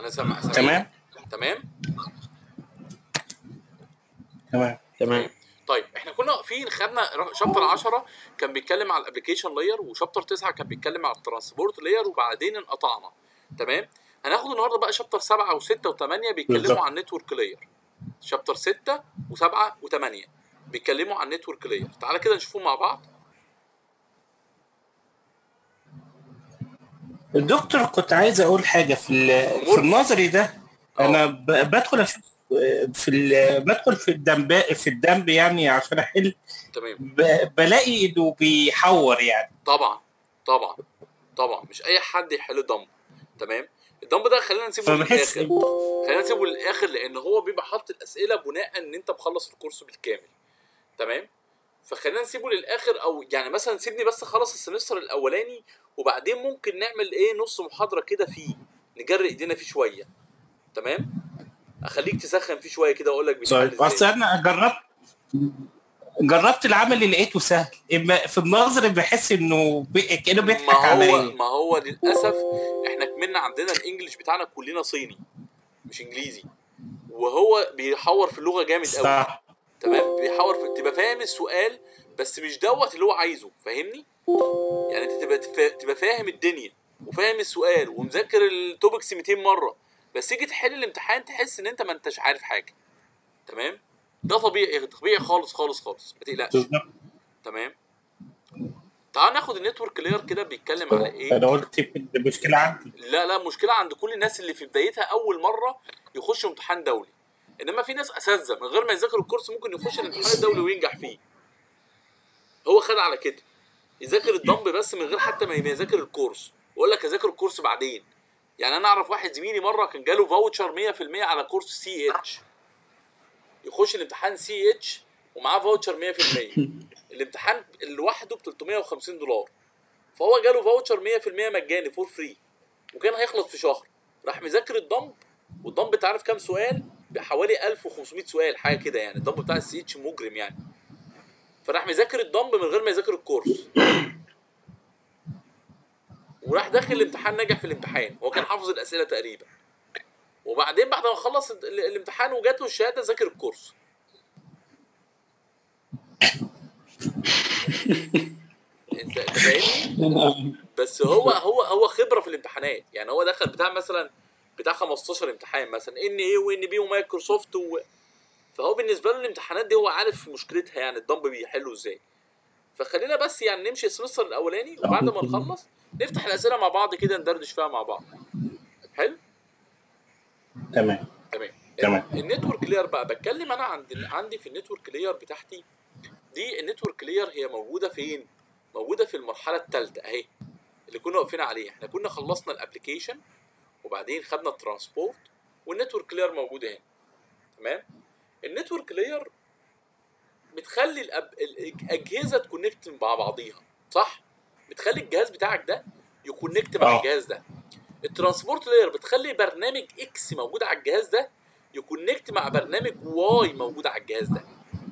انا سامع سامع تمام تمام تمام تمام طيب احنا كنا واقفين خدنا شابتر 10 كان بيتكلم على الابلكيشن لاير وشابتر 9 كان بيتكلم على الترانسبورت لاير وبعدين انقطعنا تمام هناخد النهارده بقى شابتر 7 و6 و8 بيتكلموا بالظبط. عن النتورك لاير شابتر 6 و7 و8 بيتكلموا عن النتورك لاير تعالى كده نشوفهم مع بعض الدكتور كنت عايز اقول حاجه في ال- في النظري ده انا ب- بدخل اشوف في ال- بدخل في الدنب في الدنب يعني عشان احل تمام ب- بلاقي انه بيحور يعني طبعا طبعا طبعا مش اي حد يحل دمب تمام الدمب ده خلينا نسيبه فبحس للاخر خلينا نسيبه للاخر لان هو بيبقى حاطط الاسئله بناء ان انت مخلص الكورس بالكامل تمام فخلينا نسيبه للاخر او يعني مثلا سيبني بس اخلص السمستر الاولاني وبعدين ممكن نعمل ايه نص محاضره كده فيه نجري ايدينا فيه شويه تمام اخليك تسخن فيه شويه كده واقول لك بيتحل طيب اصل ازاي انا جربت جربت العمل اللي لقيته سهل اما في النظر بحس انه بي- كانه ما بيضحك هو عليا ما هو للاسف احنا كملنا عندنا الانجليش بتاعنا كلنا صيني مش انجليزي وهو بيحور في اللغه جامد قوي صح تمام بيحور في تبقى فاهم السؤال بس مش دوت اللي هو عايزه فاهمني يعني انت تبقى تفا... تبقى فاهم الدنيا وفاهم السؤال ومذاكر التوبكس 200 مره بس تيجي تحل الامتحان تحس ان انت ما انتش عارف حاجه تمام ده طبيعي طبيعي خالص خالص خالص ما تقلقش بالظبط تمام تعال ناخد النتورك لاير كده بيتكلم على ايه انا قلت المشكله عندي لا لا مشكلة عند كل الناس اللي في بدايتها أول مرة يخشوا امتحان دولي إنما في ناس أساتذة من غير ما يذاكر الكورس ممكن يخش الامتحان الدولي وينجح فيه هو خد على كده يذاكر الضم بس من غير حتى ما يذاكر الكورس ويقول لك أذاكر الكورس بعدين يعني أنا أعرف واحد زميلي مرة كان جاله فاوتشر 100% على كورس سي اتش يخش الامتحان سي اتش ومعاه فاوتشر 100% الامتحان لوحده ب 350 دولار فهو جاله فاوتشر 100% مجاني فور فري وكان هيخلص في شهر راح مذاكر الضمب والضمب انت عارف كام سؤال بحوالي 1500 سؤال حاجه كده يعني الضمب بتاع السي اتش مجرم يعني فراح مذاكر الضمب من غير ما يذاكر الكورس وراح داخل الامتحان نجح في الامتحان هو كان حافظ الاسئله تقريبا وبعدين بعد ما خلص ال- ال- الامتحان وجات له الشهاده ذاكر الكورس انت انت فاهمني بس هو هو هو خبره في الامتحانات يعني هو دخل بتاع مثلا بتاع 15 امتحان مثلا ان ايه وان بي ومايكروسوفت و... فهو بالنسبه له الامتحانات دي هو عارف مشكلتها يعني الضم بيحلوا ازاي فخلينا بس يعني نمشي السمستر الاولاني وبعد ما نخلص نفتح الاسئله مع بعض كده ندردش فيها مع بعض حلو تمام تمام تمام. النتورك لاير بقى بتكلم انا عند عندي في النتورك لاير بتاعتي دي النتورك لاير هي موجوده فين موجوده في المرحله الثالثه اهي اللي كنا واقفين عليه احنا كنا خلصنا الابلكيشن وبعدين خدنا الترانسبورت والنتورك لاير موجوده هنا تمام النتورك لاير بتخلي الأب... الاجهزه تكونكت مع بعضيها صح بتخلي الجهاز بتاعك ده يكونكت مع آه. الجهاز ده الترانسبورت لاير بتخلي برنامج اكس موجود على الجهاز ده يكونكت مع برنامج واي موجود على الجهاز ده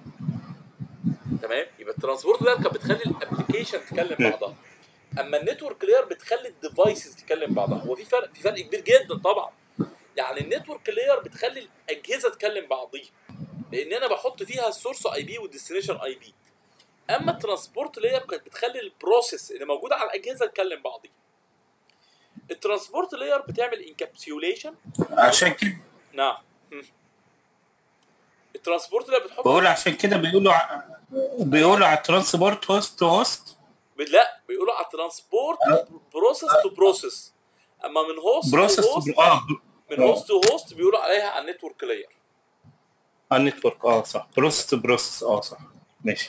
تمام يبقى الترانسبورت لاير كانت بتخلي الابلكيشن تكلم بعضها اما النتورك لاير بتخلي الديفايسز تكلم بعضها هو في فرق في فرق كبير جدا طبعا يعني النتورك لاير بتخلي الاجهزه تكلم بعضيها لان انا بحط فيها السورس اي بي والديستنيشن اي بي اما الترانسبورت لاير كانت بتخلي البروسيس اللي موجوده على الاجهزه تكلم بعضيها الترانسبورت لاير بتعمل انكابسيوليشن عشان كده نعم مم. الترانسبورت لاير بتحط بقول عشان كده بيقولوا ع- بيقولوا على الترانسبورت هوست تو هوست لا بيقولوا على ترانسبورت بروسيس تو بروسيس اما من هوست بروسيس تو هوست اه من هوست تو هوست بيقولوا عليها على النتورك لاير على النتورك اه صح بروسيس تو بروسيس اه صح ماشي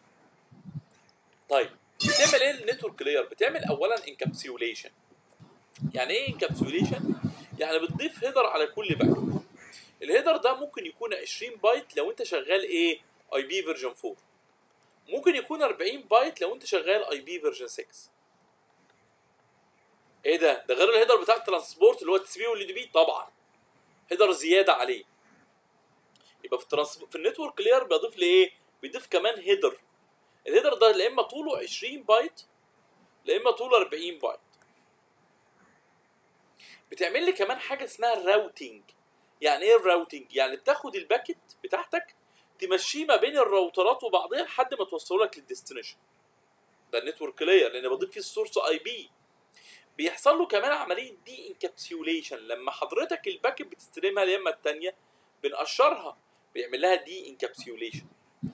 طيب بتعمل ايه النتورك لاير بتعمل اولا انكابسيوليشن يعني ايه انكابسيوليشن يعني بتضيف هيدر على كل باكت الهيدر ده ممكن يكون 20 بايت لو انت شغال ايه اي بي فيرجن 4 ممكن يكون 40 بايت لو انت شغال اي بي فيرجن 6 ايه ده ده غير الهيدر بتاع الترانسبورت اللي هو التي بي والدي بي طبعا هيدر زياده عليه يبقى في الترانس في النتورك لاير بيضيف لي ايه بيضيف كمان هيدر الهيدر ده لا اما طوله 20 بايت لا اما طوله 40 بايت بتعمل لي كمان حاجه اسمها الراوتينج يعني ايه الراوتينج يعني بتاخد الباكت بتاعتك تمشيه ما بين الراوترات وبعضها لحد ما توصله لك للديستنيشن ده النتورك لاير لان بضيف فيه السورس اي بي بيحصل له كمان عمليه دي انكابسيوليشن لما حضرتك الباكت بتستلمها اليمه الثانيه بنقشرها بيعمل لها دي انكابسيوليشن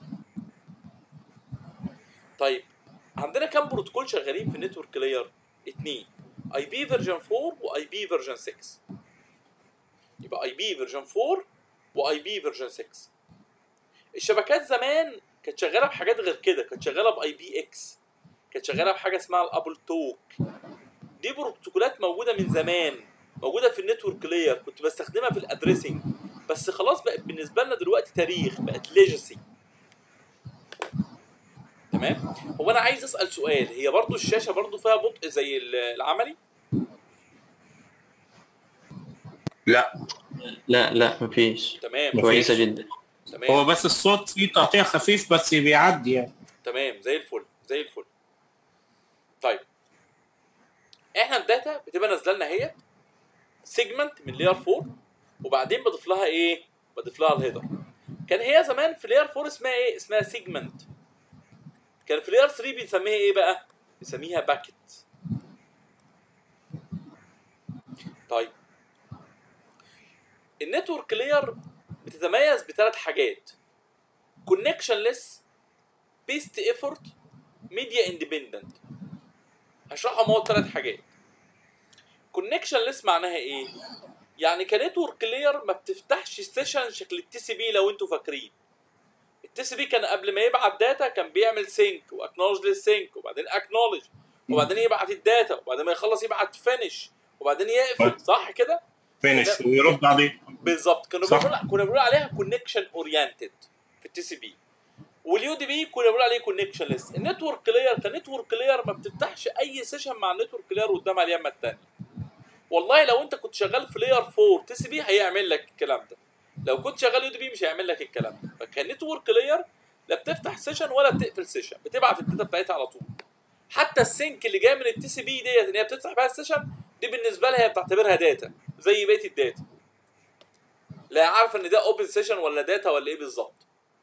طيب عندنا كام بروتوكول شغالين في النتورك لاير اتنين اي بي فيرجن 4 واي بي فيرجن 6 يبقى اي بي فيرجن 4 واي بي فيرجن 6 الشبكات زمان كانت شغاله بحاجات غير كده كانت شغاله باي بي اكس كانت شغاله بحاجه اسمها الابل توك دي بروتوكولات موجوده من زمان موجوده في النتورك لاير كنت بستخدمها في الادريسنج بس خلاص بقت بالنسبه لنا دلوقتي تاريخ بقت ليجاسي تمام هو انا عايز اسال سؤال هي برضو الشاشه برضو فيها بطء زي ال- العملي لا لا لا مفيش تمام كويسة جدا هو تمام بس الصوت فيه تقطيع خفيف بس بيعدي يعني تمام زي الفل زي الفل طيب احنا الداتا بتبقى نازله لنا اهيت سيجمنت من لاير 4 وبعدين بضيف لها ايه بضيف لها الهيدر كان هي زمان في لاير 4 اسمها ايه اسمها سيجمنت كان في لاير 3 بنسميها ايه بقى بنسميها باكيت طيب النتورك لاير بتتميز بثلاث حاجات كونكشنلess بيست ايفورت ميديا اندبندنت هشرحهم اهو ثلاث حاجات كونكشن ليس معناها ايه يعني كنتورك لاير ما بتفتحش سيشن شكل التي سي بي لو انتوا فاكرين التي سي بي كان قبل ما يبعت داتا كان بيعمل سينك واكنولج للسينك وبعدين اكنولج وبعدين يبعت الداتا وبعدين ما يخلص يبعت فينش وبعدين يقفل صح كده فينش ويرد عليه بالظبط كانوا صح. بنقول كنا بنقول عليها كونكشن اورينتد في التي سي بي واليو دي بي كنا بنقول عليه كونكشن ليس النتورك لاير كنتورك لاير ما بتفتحش اي سيشن مع النتورك لاير قدامها اليمه الثانيه والله لو انت كنت شغال في لاير 4 تي سي بي هيعمل لك الكلام ده لو كنت شغال يو دي بي مش هيعمل لك الكلام ده فكنتورك لاير لا بتفتح سيشن ولا بتقفل سيشن بتبعت الداتا بتاعتها على طول حتى السينك اللي جاي من التي سي بي ديت ان هي بتفتح بيها السيشن دي بالنسبه لها هي بتعتبرها داتا زي بقيه الداتا لا عارفه ان ده اوبن سيشن ولا داتا ولا ايه بالظبط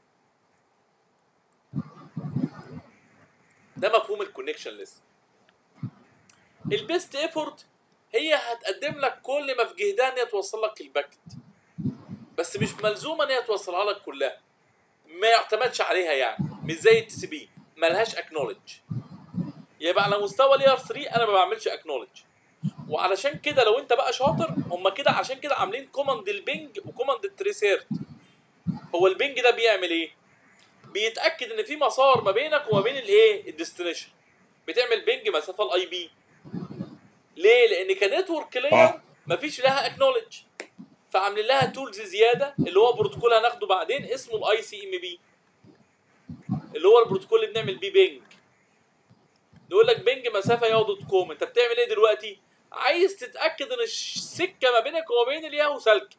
ده مفهوم الكونكشن ليس البيست ايفورت هي هتقدم لك كل ما في جهدها ان هي توصل لك الباكت بس مش ملزومه ان هي توصلها لك كلها ما يعتمدش عليها يعني مش زي التي سي بي ملهاش اكنولج يبقى على مستوى لاير 3 انا ما بعملش اكنولج وعلشان كده لو انت بقى شاطر هم كده عشان كده عاملين كوماند البنج وكوماند التريسيرت هو البنج ده بيعمل ايه بيتاكد ان في مسار ما بينك وما بين الايه الديستنيشن بتعمل بنج مسافه الاي بي ليه لان كنتورك لاير آه. مفيش لها اكنولج فعاملين لها تولز زياده اللي هو بروتوكول هناخده بعدين اسمه الاي سي ام بي اللي هو البروتوكول اللي بنعمل بيه بنج يقول لك بنج مسافه ياهو دوت كوم انت بتعمل ايه دلوقتي عايز تتاكد ان السكه ما بينك وما بين الياهو سالكه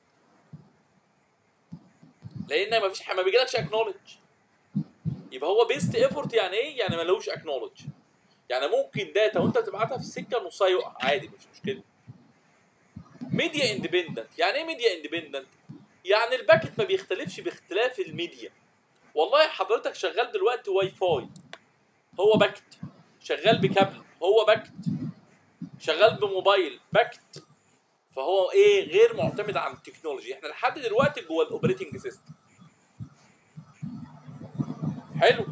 لان ما فيش ما بيجيلكش اكنولج يبقى هو بيست ايفورت يعني ايه يعني ملوش اكنولج يعني ممكن داتا وانت بتبعتها في السكه نصها يقع عادي مش مشكله ميديا اندبندنت يعني ايه ميديا اندبندنت يعني الباكت ما بيختلفش باختلاف الميديا والله حضرتك شغال دلوقتي واي فاي هو باكت شغال بكابل هو باكت شغال بموبايل باكت فهو ايه غير معتمد على التكنولوجي احنا لحد دلوقتي جوه الاوبريتنج سيستم حلو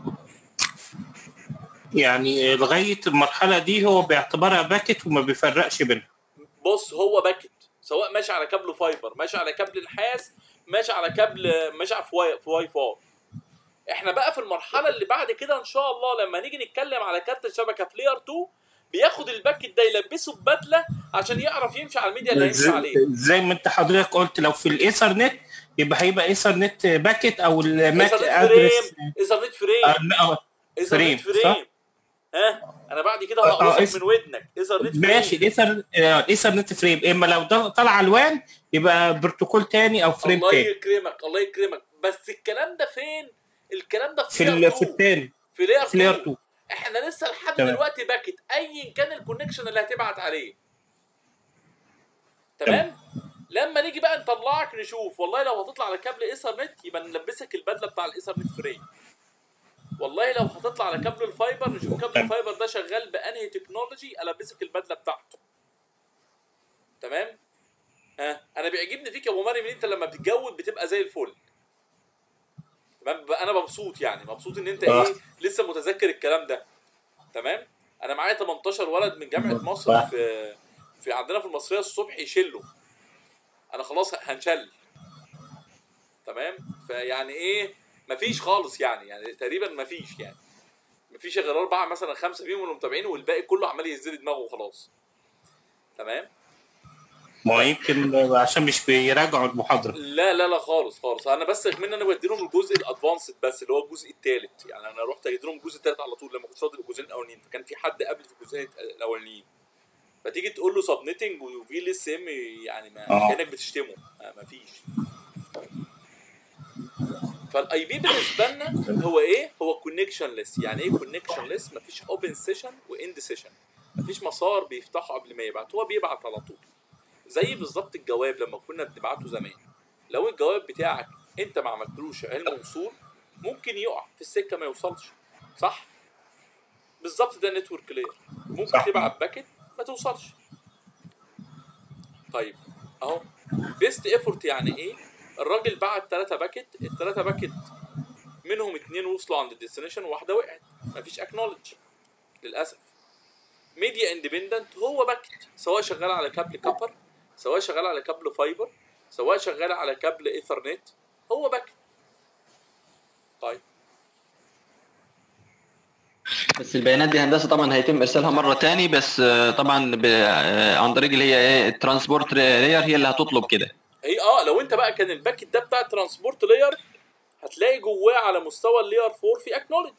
يعني لغايه المرحله دي هو بيعتبرها باكت وما بيفرقش بينها بص هو باكت سواء ماشي على كابل فايبر ماشي على كابل نحاس ماشي على كابل ماشي على في واي في واي فاي احنا بقى في المرحله اللي بعد كده ان شاء الله لما نيجي نتكلم على كارت الشبكه في لاير 2 بياخد الباكت ده يلبسه ببدله عشان يعرف يمشي على الميديا اللي هيمشي زي, عليه زي ما انت حضرتك قلت لو في الايثرنت يبقى هيبقى ايثرنت باكت او الماك ايثرنت ادرس فريم ايثرنت فريم آه، ايثرنت فريم، صح؟ فريم ها انا بعد كده آه، آه، هقرصك إيث- من ودنك ايثرنت ماشي فريم الايثر آه، الايثرنت فريم اما لو ده طلع الوان يبقى بروتوكول تاني او فريم الله تاني يكرمك الله يكرمك بس الكلام ده فين الكلام ده في في لاير ال- في 2 التاني في لاير في لاير 2 2 احنا لسه لحد تمام. دلوقتي باكت ايا كان الكونكشن اللي هتبعت عليه تمام لما نيجي بقى نطلعك نشوف والله لو هتطلع على كابل ايثرنت يبقى نلبسك البدله بتاع الايثرنت فريم والله لو هتطلع على كابل الفايبر نشوف كابل الفايبر ده شغال بانهي تكنولوجي البسك البدله بتاعته تمام ها انا بيعجبني فيك يا ابو مريم ان انت لما بتتجود بتبقى زي الفل تمام بقى انا مبسوط يعني مبسوط ان انت آه. ايه لسه متذكر الكلام ده تمام انا معايا 18 ولد من جامعه مصر آه. في في عندنا في المصريه الصبح يشلوا انا خلاص هنشل تمام فيعني ايه مفيش خالص يعني يعني تقريبا مفيش يعني مفيش غير اربعه مثلا خمسه فيهم اللي متابعين والباقي كله عمال يهز دماغه وخلاص تمام ما هو يمكن عشان مش بيراجعوا المحاضره لا لا لا خالص خالص انا بس كمان انا بدي لهم الجزء الادفانسد بس اللي هو الجزء الثالث يعني انا رحت ادي لهم الجزء الثالث على طول لما كنت فاضل الجزئين الاولانيين فكان في حد قبل في الجزئين الاولانيين فتيجي تقول له سبنيتنج وفي ال اس ام يعني ما آه. كانك بتشتمه ما ما فيش فالاي بي بالنسبه لنا هو ايه؟ هو كونكشن ليس يعني ايه كونكشن ليس؟ مفيش اوبن سيشن واند سيشن مفيش مسار بيفتحه قبل ما يبعت هو بيبعت على طول زي بالظبط الجواب لما كنا بنبعته زمان لو الجواب بتاعك انت ما عملتلوش علم وصول ممكن يقع في السكه ما يوصلش صح بالظبط ده نتورك لاير ممكن صح. تبعت باكت ما توصلش طيب اهو بيست ايفورت يعني ايه الراجل بعت ثلاثة باكت الثلاثة باكت منهم اتنين وصلوا عند الديستنيشن وواحدة وقعت مفيش اكنولج للأسف ميديا اندبندنت هو باكت سواء شغال على كابل كابر سواء شغال على كابل فايبر سواء شغال على كابل ايثرنت هو باكت طيب بس البيانات دي هندسه طبعا هيتم ارسالها مره تاني بس آه، طبعا ب- آه، عن طريق اللي هي ايه الترانسبورت لاير هي اللي هتطلب كده هي اه لو انت بقى كان الباكت ده بتاع ترانسبورت لاير هتلاقي جواه على مستوى اللاير 4 في اكنولج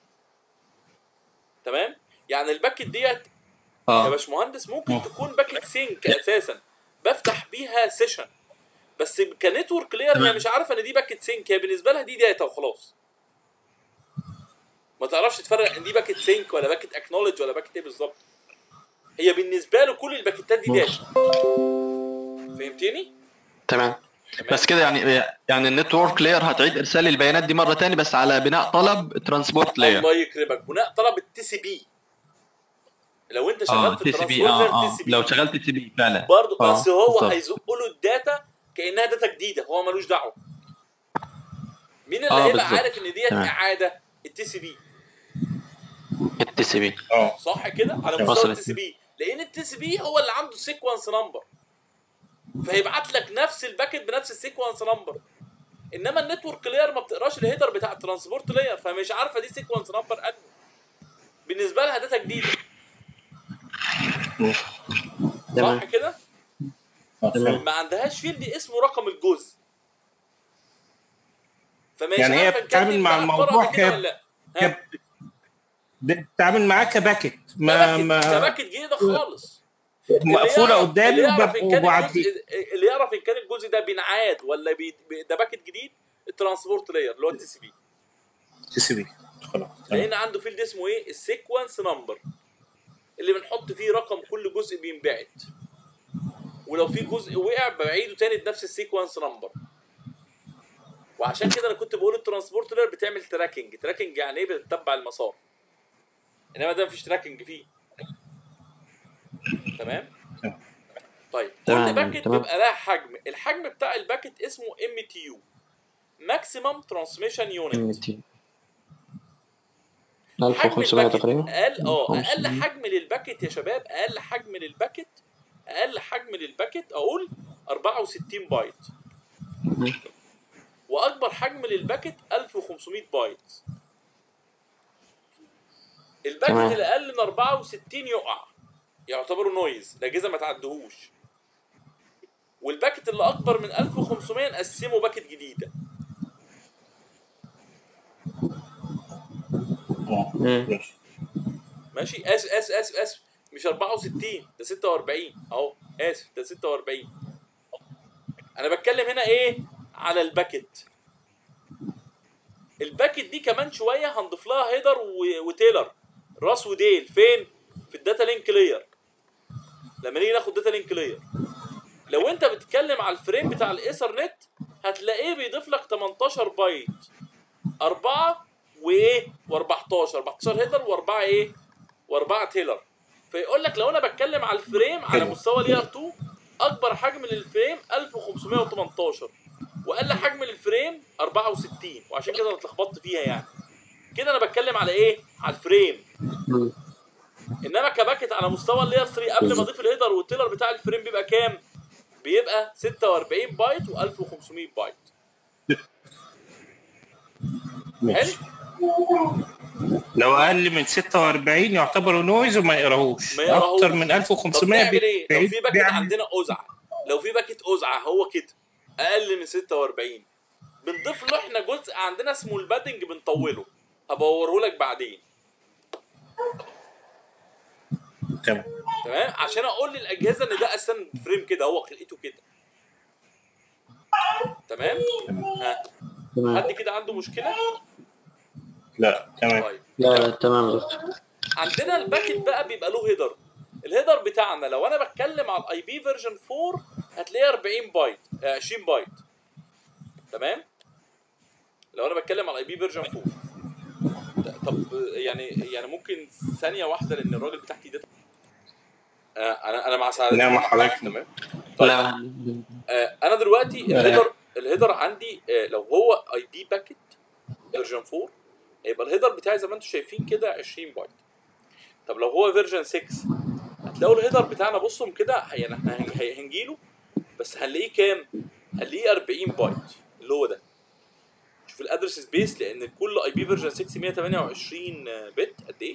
تمام يعني الباكت ديت يا اه باشمهندس ممكن تكون باكت سينك اساسا بفتح بيها سيشن بس كنتورك لاير هي تمام. مش عارفه ان دي باكت سينك هي بالنسبه لها دي داتا وخلاص ما تعرفش تفرق ان دي باكت سينك ولا باكت اكنولج ولا باكت ايه بالظبط هي بالنسبه له كل الباكتات دي داتا فهمتني؟ تمام بس كده يعني يعني النتورك لاير هتعيد ارسال البيانات دي مره تاني بس على بناء طلب ترانسبورت لاير الله يكرمك بناء طلب التي سي بي لو انت اه شغال في تي سي بي الترانسبورت اه لاير اه تي سي بي لو شغلت تي سي بي فعلا برضه آه، بس هو بالظبط. هيزق له الداتا كانها داتا جديده هو ملوش دعوه مين اللي آه، هيبقى بالظبط. عارف ان ديت تمام. اعاده التي سي بي التي سي بي اه صح كده على مستوى وصلت. التي سي بي لان التي سي بي هو اللي عنده السيكونس نمبر فهيبعت لك نفس الباكت بنفس السيكونس نمبر انما النتورك لاير ما بتقراش الهيدر بتاع الترانسبورت لاير فمش عارفه دي سيكونس نمبر انهي بالنسبه لها داتا جديده تمام. صح كده آه، تمام. ما عندهاش فيلد اسمه رقم الجزء فما يعني هي عارفة إن كان بتتعامل دي مع بتاعت مرة الموضوع قبل كده ك- ولا لا. ها؟ كب- بتتعامل معاه كباكت ما ما ما باكت جديده خالص مقفوله اللي يعرف- اللي قدامي يعرف إن كان وبعد الجزء اللي يعرف ان كان الجزء ده بينعاد ولا بي... بي- ده باكت جديد الترانسبورت لاير اللي هو التي سي بي تي سي بي خلاص تمام. لان عنده فيلد اسمه ايه السيكونس نمبر اللي بنحط فيه رقم كل جزء بينبعت ولو في جزء وقع بعيده تاني بنفس السيكونس نمبر وعشان كده انا كنت بقول الترانسبورت لاير بتعمل تراكنج تراكنج يعني ايه بتتبع المسار انما ده مفيش تراكنج فيه تمام تمام. طيب تمام، كل باكت تمام. بيبقى لها حجم الحجم بتاع الباكت اسمه ام تي يو ماكسيمم ترانسميشن يونت 1500 الباكت تقريبا اقل اه اقل 500. حجم للباكت يا شباب اقل حجم للباكت اقل حجم للباكت اقول 64 بايت مم. واكبر حجم للباكت 1500 بايت الباكت تمام. اللي اقل من 64 يقع يعتبروا نويز الاجهزه ما تعدهوش والباكت اللي اكبر من 1500 نقسمه باكت جديده آه، مم. ماشي. ماشي اسف اسف اسف اسف مش 64 ده 46 اهو اسف ده 46 انا بتكلم هنا ايه على الباكت الباكت دي كمان شويه هنضيف لها هيدر و- وتيلر راس وديل فين في الداتا لينك لاير لما نيجي ناخد داتا لينك لاير لو انت بتتكلم على الفريم بتاع الايثرنت هتلاقيه بيضيف لك 18 بايت 4 وايه و14 14 هيدر و4 ايه و4 تيلر فيقول لك لو انا بتكلم على الفريم على حلو. مستوى لير 2 اكبر حجم للفريم 1518 واقل حجم للفريم 64 وعشان كده انا اتلخبطت فيها يعني كده انا بتكلم على ايه على الفريم مم. انما كباكت على مستوى اللاير 3 قبل ما اضيف الهيدر والتيلر بتاع الفريم بيبقى كام بيبقى 46 بايت و1500 بايت حلو ماشي لو اقل من 46 يعتبروا نويز وما يقراهوش ما يقراهوش. اكتر من طب 1500 نعمل ايه لو في باكت بيعمل- عندنا ازعه لو في باكت ازعه هو كده اقل من 46 بنضيف له احنا جزء عندنا اسمه البادنج بنطوله هبوره لك بعدين تمام تمام عشان اقول للاجهزه ان ده اساسا فريم كده هو خلقته كده تمام ها تمام حد كده عنده مشكله لا تمام طيب لا لا تمام يا دكتور عندنا الباكت بقى بيبقى له هيدر الهيدر بتاعنا لو انا بتكلم على الاي بي فيرجن 4 هتلاقيه 40 بايت آه، 20 بايت تمام لو انا بتكلم على الاي بي فيرجن 4 ط- طب آه، يعني يعني ممكن ثانيه واحده لان الراجل بتاعتي ده آه، انا انا مع سعادتك نعم حضرتك. تمام طيب لا آه، انا دلوقتي لا. الهيدر الهيدر عندي آه، لو هو اي بي باكيت فيرجن 4 هيبقى الهيدر بتاعي زي ما انتم شايفين كده 20 بايت طب لو هو فيرجن 6 هتلاقوا الهيدر بتاعنا بصوا كده يعني احنا هن- هي- هنجيله بس هنلاقيه كام؟ هنلاقيه 40 بايت اللي هو ده شوف الادرس سبيس لان كل اي بي فيرجن 6 128 بت قد ايه؟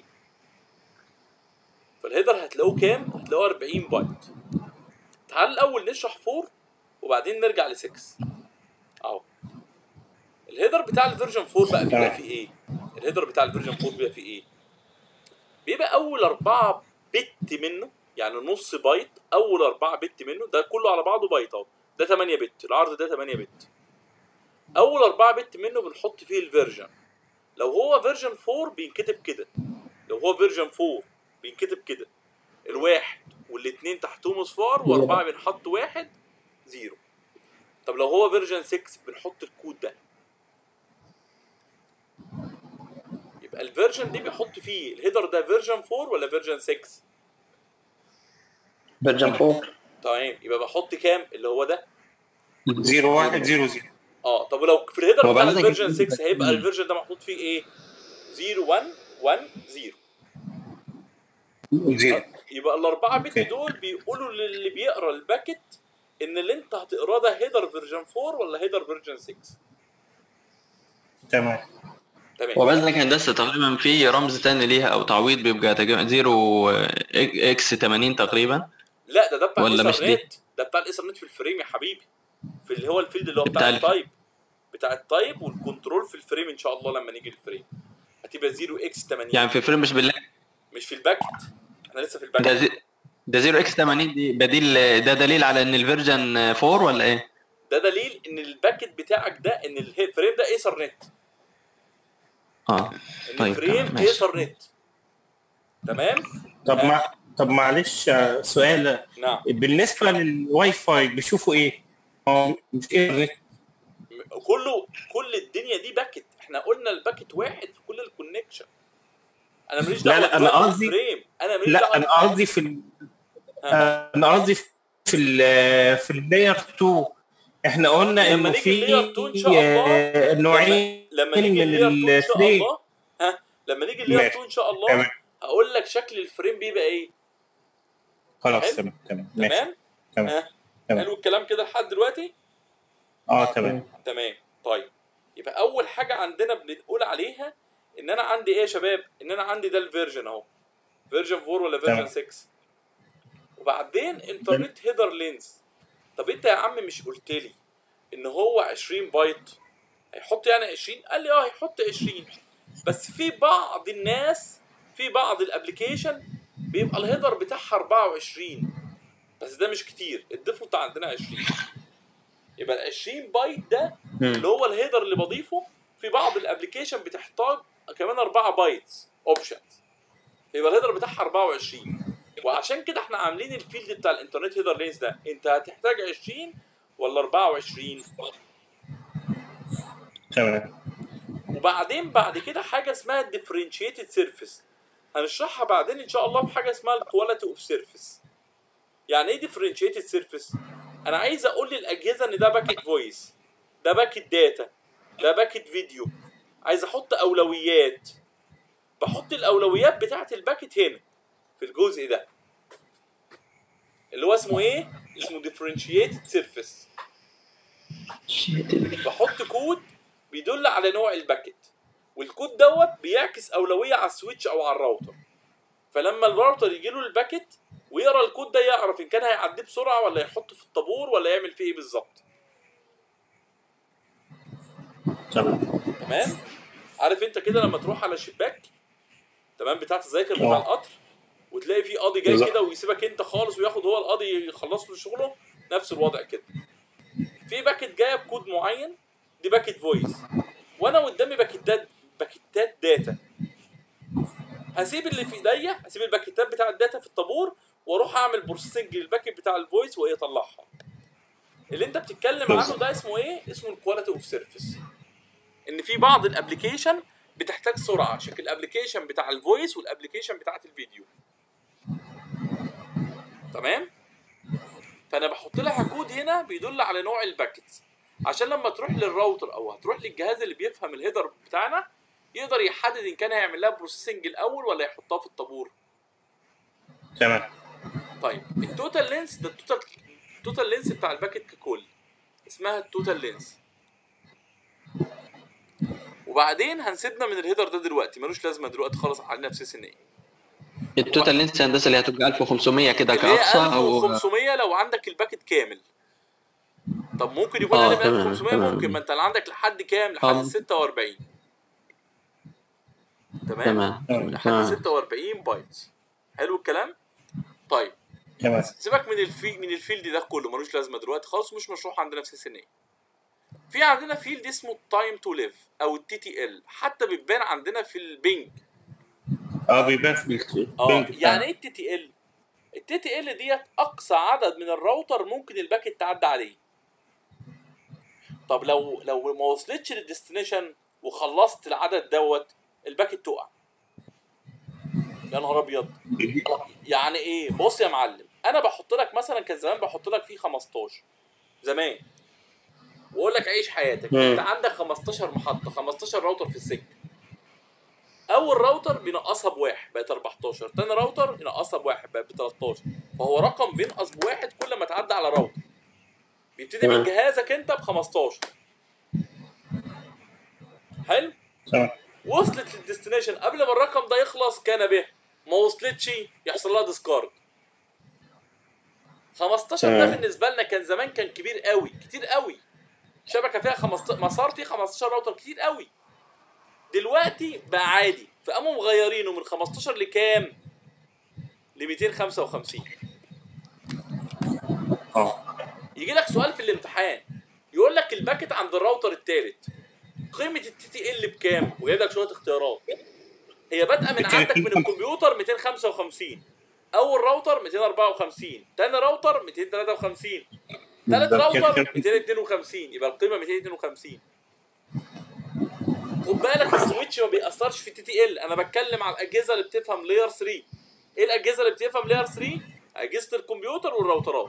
فالهيدر هتلاقوه كام؟ هتلاقوه 40 بايت تعال الاول نشرح 4 وبعدين نرجع ل 6 اهو الهيدر بتاع الفيرجن 4 بقى بيبقى تمام. فيه ايه؟ الهيدر بتاع الفيرجن 4 بيبقى فيه ايه؟ بيبقى اول أربعة بت منه يعني نص بايت اول أربعة بت منه ده كله على بعضه بايت اهو ده 8 بت العرض ده 8 بت اول أربعة بت منه بنحط فيه الفيرجن لو هو فيرجن 4 بينكتب كده لو هو فيرجن 4 بينكتب كده الواحد والاثنين تحتهم اصفار واربعه بنحط واحد زيرو طب لو هو فيرجن 6 بنحط الكود ده يبقى الفيرجن دي بيحط فيه الهيدر ده فيرجن 4 ولا فيرجن 6 فيرجن 4 تمام يبقى بحط كام اللي هو ده 0 1 0 0 اه طب لو في الهيدر هو بتاع بعد ذلك الفيرجن الجديد 6 هيبقى مم. الفيرجن ده محطوط فيه ايه 0 1 1 0 0 يبقى الاربعه بت أوكي. دول بيقولوا للي بيقرا الباكت ان اللي انت هتقراه ده هيدر فيرجن 4 ولا هيدر فيرجن 6 تمام تمام وبعد ذلك هندسه تقريبا في رمز تاني ليها او تعويض بيبقى تقريبا 0 اكس 80 تقريبا لا ده ده بتاع ولا مش دي؟ الايثرنت ده بتاع الايثرنت في الفريم يا حبيبي في اللي هو الفيلد اللي هو بتاع بتاع ال- التايب بتاع التايب والكنترول في الفريم ان شاء الله لما نيجي الفريم هتبقى 0 اكس 80 يعني في فريم مش بالله مش في الباكت احنا لسه في ده الباكت زي ده 0 اكس 80 دي بديل ده دليل على ان الفيرجن 4 ولا ايه؟ ده دليل ان الباكت بتاعك ده ان الفريم ده ايثرنت اه ان طيب الفريم تمام ماشي ايثرنت تمام طب ما طب معلش آه، سؤال نعم بالنسبه للواي فاي بيشوفوا ايه؟ هو مش ايه كله كل الدنيا دي باكت احنا قلنا الباكت واحد في كل الكونكشن انا ماليش لا، دعوه لا، أنا دلوقتي قصدي- بالفريم انا ماليش لا دعوه انا بالفريم. قصدي في ال... ها. انا قصدي في ال في اللاير 2 احنا قلنا لما انه نيجي في اللاير 2 ان شاء الله آه، نوعين لما نيجي من اللاير 2 ان شاء الفريم الله ها لما نيجي اللاير ماشي. 2 ان شاء الله تمام هقول لك شكل الفريم بيبقى ايه خلاص حلو. تمام تمام ماشي تمام تمام ها تمام. حلو الكلام كده لحد دلوقتي اه تمام تمام طيب يبقى اول حاجه عندنا بنقول عليها ان انا عندي ايه يا شباب ان انا عندي ده الفيرجن اهو فيرجن 4 ولا فيرجن تمام. 6 وبعدين انترنت هيدر لينز طب انت يا عم مش قلت لي ان هو 20 بايت هيحط يعني 20 قال لي اه هيحط 20 بس في بعض الناس في بعض الابلكيشن بيبقى الهيدر بتاعها 24 بس ده مش كتير الديفولت عندنا 20 يبقى ال 20 بايت ده اللي هو الهيدر اللي بضيفه في بعض الابلكيشن بتحتاج كمان 4 بايتس اوبشنز يبقى الهيدر بتاعها 24 وعشان كده احنا عاملين الفيلد بتاع الانترنت هيدر لينز ده انت هتحتاج 20 ولا 24 تمام وبعدين بعد كده حاجه اسمها differentiated سيرفيس هنشرحها بعدين ان شاء الله في حاجه اسمها الكواليتي اوف سيرفيس يعني ايه differentiated سيرفيس انا عايز اقول للاجهزه ان ده باكيت فويس ده باكيت داتا ده باكيت فيديو عايز احط اولويات بحط الاولويات بتاعه الباكيت هنا في الجزء ده اللي هو اسمه ايه اسمه differentiated سيرفيس بحط كود بيدل على نوع الباكيت والكود دوت بيعكس اولويه على السويتش او على الراوتر فلما الراوتر يجي له الباكيت ويقرا الكود ده يعرف ان كان هيعديه بسرعه ولا يحطه في الطابور ولا يعمل فيه ايه بالظبط تمام تمام عارف انت كده لما تروح على شباك تمام بتاع التذاكر بتاع اه. القطر وتلاقي في قاضي جاي بالظبط. كده ويسيبك انت خالص وياخد هو القاضي يخلص له شغله نفس الوضع كده في باكيت جايه بكود معين دي باكيت فويس وانا قدامي باكيتات باكيتات داتا هسيب اللي في ايديا هسيب الباكيتات بتاع الداتا في الطابور واروح اعمل بروسيسنج للباكيت بتاع الفويس وايه اطلعها اللي انت بتتكلم عنه بالظبط. ده اسمه ايه اسمه الكواليتي اوف سيرفيس ان في بعض الابلكيشن بتحتاج سرعه شكل الابلكيشن بتاع الفويس والابلكيشن بتاعت الفيديو تمام فانا بحط لها كود هنا بيدل على نوع الباكت عشان لما تروح للراوتر او هتروح للجهاز اللي بيفهم الهيدر بتاعنا يقدر يحدد ان كان هيعمل لها بروسيسنج الاول ولا يحطها في الطابور تمام طيب التوتال لينس ده التوتال التوتال لينس بتاع الباكت ككل اسمها التوتال لينس وبعدين هنسيبنا من الهيدر ده دلوقتي ملوش لازمه دلوقتي خالص علينا في سيس ان ايه التوتال لينس هندسه اللي هتبقى 1500 كده اللي هي كاقصى او 1500 لو عندك الباكت كامل طب ممكن يكون آه، اقل من تمام، 1500 تمام. ممكن ما انت اللي عندك لحد كام لحد آه. ال 46 تمام تمام لحد تمام 46 بايتس حلو الكلام طيب تمام سيبك من الفي من الفيلد ده كله ملوش لازمه دلوقتي خالص مش مشروع عندنا في سي ان اي في عندنا فيلد اسمه تايم تو ليف او التي تي ال حتى بيبان عندنا في البنج اه بيبان في البنك اه بتاعنا. يعني ايه التي تي ال التي تي ال ديت اقصى عدد من الراوتر ممكن الباكت تعدي عليه طب لو لو ما وصلتش للديستنيشن وخلصت العدد دوت الباكت تقع يا نهار ابيض يعني ايه بص يا معلم انا بحط لك مثلا كان زمان بحط لك فيه 15 زمان واقول لك عيش حياتك مم. انت عندك 15 محطه 15 راوتر في السكه اول راوتر بينقصها بواحد بقت 14 تاني راوتر ينقصها بواحد بقت ب 13 فهو رقم بينقص بواحد كل ما تعدي على راوتر بيبتدي من تمام. جهازك انت ب 15 حلو تمام وصلت للديستنيشن قبل ما الرقم ده يخلص كان به ما وصلتش يحصل لها ديسكارد 15 ده تمام. بالنسبه لنا كان زمان كان كبير قوي كتير قوي شبكه فيها 15 مسار فيه 15 راوتر كتير قوي دلوقتي بقى عادي فقاموا مغيرينه من 15 لكام ل 255 اه يجي لك سؤال في الامتحان يقول لك الباكت عند الراوتر الثالث قيمه التي تي ال بكام وجايب لك شويه اختيارات هي بادئه من بكام؟ عندك من الكمبيوتر 255 اول راوتر 254 تاني راوتر 253 تالت بالظبط كده. راوتر 252 يبقى القيمه 252 خد بالك السويتش ما بيأثرش في التي تي ال انا بتكلم على الاجهزه اللي بتفهم لاير 3 ايه الاجهزه اللي بتفهم لاير 3 اجهزه الكمبيوتر والراوترات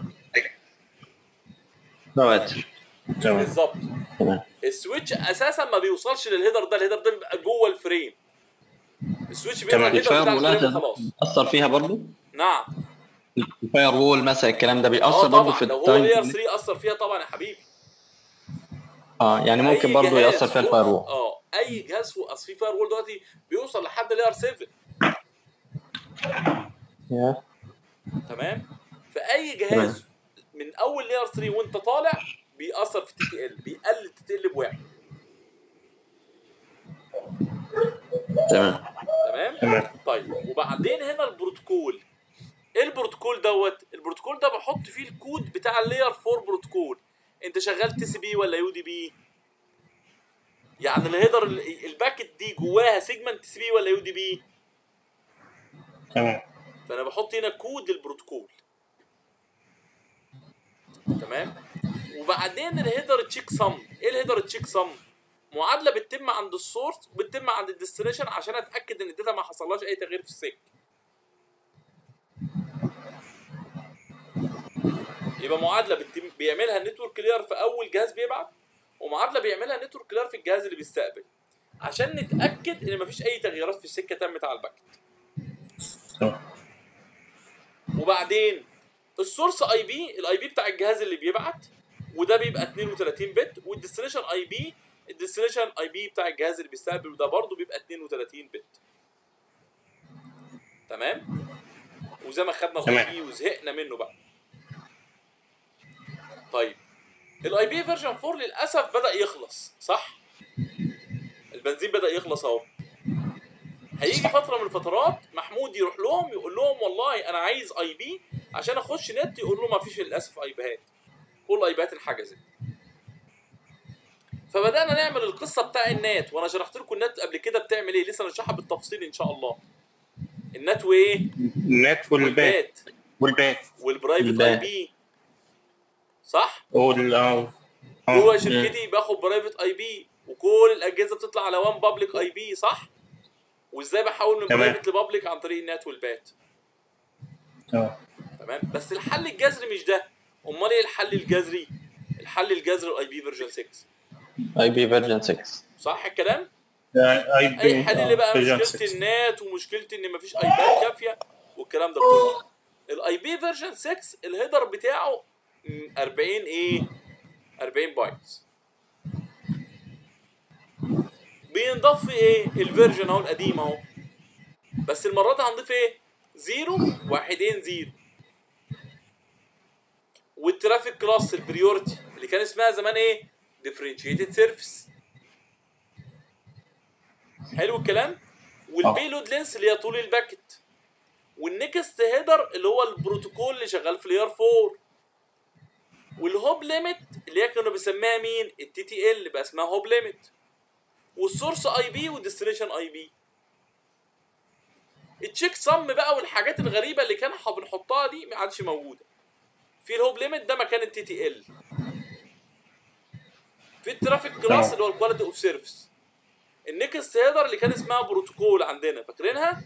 راوتر تمام بالظبط تمام السويتش اساسا ما بيوصلش للهيدر ده الهيدر ده بيبقى جوه الفريم السويتش بيبقى تمام. الهيدر بتاع الفاير الفريم وولات خلاص اثر فيها برضو نعم الفاير وول مثلا الكلام ده اه بيأثر برضو طبعا في لو هو لاير التايم 3 اثر فيها طبعا يا حبيبي اه يعني ممكن أي برضو جهاز يأثر فيها فوق- الفاير وول اه اي جهاز فوق اصل في فاير وول دلوقتي بيوصل لحد لاير 7 يا. تمام فاي جهاز من اول لاير 3 وانت طالع بيأثر في التي تي ال بيقلل التي تي ال بواحد تمام تمام تمام طيب وبعدين هنا البروتوكول ايه البروتوكول دوت البروتوكول ده بحط فيه الكود بتاع اللاير 4 بروتوكول انت شغال تي سي بي ولا يو دي بي يعني الهيدر ال- الباكت دي جواها سيجمنت تي سي بي ولا يو دي بي تمام فانا بحط هنا كود البروتوكول تمام وبعدين الهيدر تشيك سم ايه الهيدر تشيك سم معادله بتتم عند السورس وبتتم عند الديستنيشن عشان اتاكد ان الداتا ما حصلهاش اي تغيير في السيك يبقى معادله بتتم بيعملها النتورك كلير في اول جهاز بيبعت ومعادله بيعملها النتورك كلير في الجهاز اللي بيستقبل عشان نتاكد ان مفيش اي تغييرات في السكه تمت على الباكت تمام. وبعدين السورس اي بي الاي بي بتاع الجهاز اللي بيبعت وده بيبقى 32 بت والديستنيشن اي بي الديستنيشن اي بي بتاع الجهاز اللي بيستقبل وده برضه بيبقى 32 بت تمام وزي ما خدنا الاي تمام. بي وزهقنا منه بقى طيب الاي بي فيرجن 4 للاسف بدا يخلص صح البنزين بدا يخلص اهو هيجي فتره من الفترات محمود يروح لهم يقول لهم والله انا عايز اي بي عشان اخش نت يقول له ما فيش للاسف اي بيات كل اي بيات انحجزت فبدانا نعمل القصه بتاع النات وانا شرحت لكم النت قبل كده بتعمل ايه لسه نشرحها بالتفصيل ان شاء الله النت وايه النت والبات والبات والبات والبرايفت اي البات. بي صح وال اه جوه آه. شركتي باخد برايفت اي بي وكل الاجهزه بتطلع على وان بابليك اي بي صح وازاي بحول من تمام. برايفت لبابليك عن طريق النت والبات اه تمام بس الحل الجذري مش ده امال ايه الحل الجذري الحل الجذري الاي بي فيرجن 6 اي بي فيرجن 6 صح الكلام اي بي اي حل اللي بقى فيرجن مشكله 6. النات ومشكله ان مفيش ايباد كافيه والكلام ده كله الاي بي فيرجن 6 الهيدر بتاعه م، 40 ايه 40 بايتس بينضاف في ايه الفيرجن اهو القديم اهو بس المره دي هنضيف ايه زيرو واحدين زيرو والترافيك كلاس البريورتي اللي كان اسمها زمان ايه ديفرنشيتد سيرفيس حلو الكلام والبيلود لينس اللي هي طول الباكت والنكست هيدر اللي هو البروتوكول اللي شغال في اليار 4 والهوب ليميت اللي هي كانوا بيسميها مين التي تي ال بقى اسمها هوب ليميت والسورس اي بي والديستنيشن اي بي التشيك سم بقى والحاجات الغريبه اللي كان ح- بنحطها دي ما عادش موجوده في الهوب ليميت ده مكان التي تي ال في الترافيك كلاس تمام. اللي هو الكواليتي اوف سيرفيس النكست هيدر اللي كان اسمها بروتوكول عندنا فاكرينها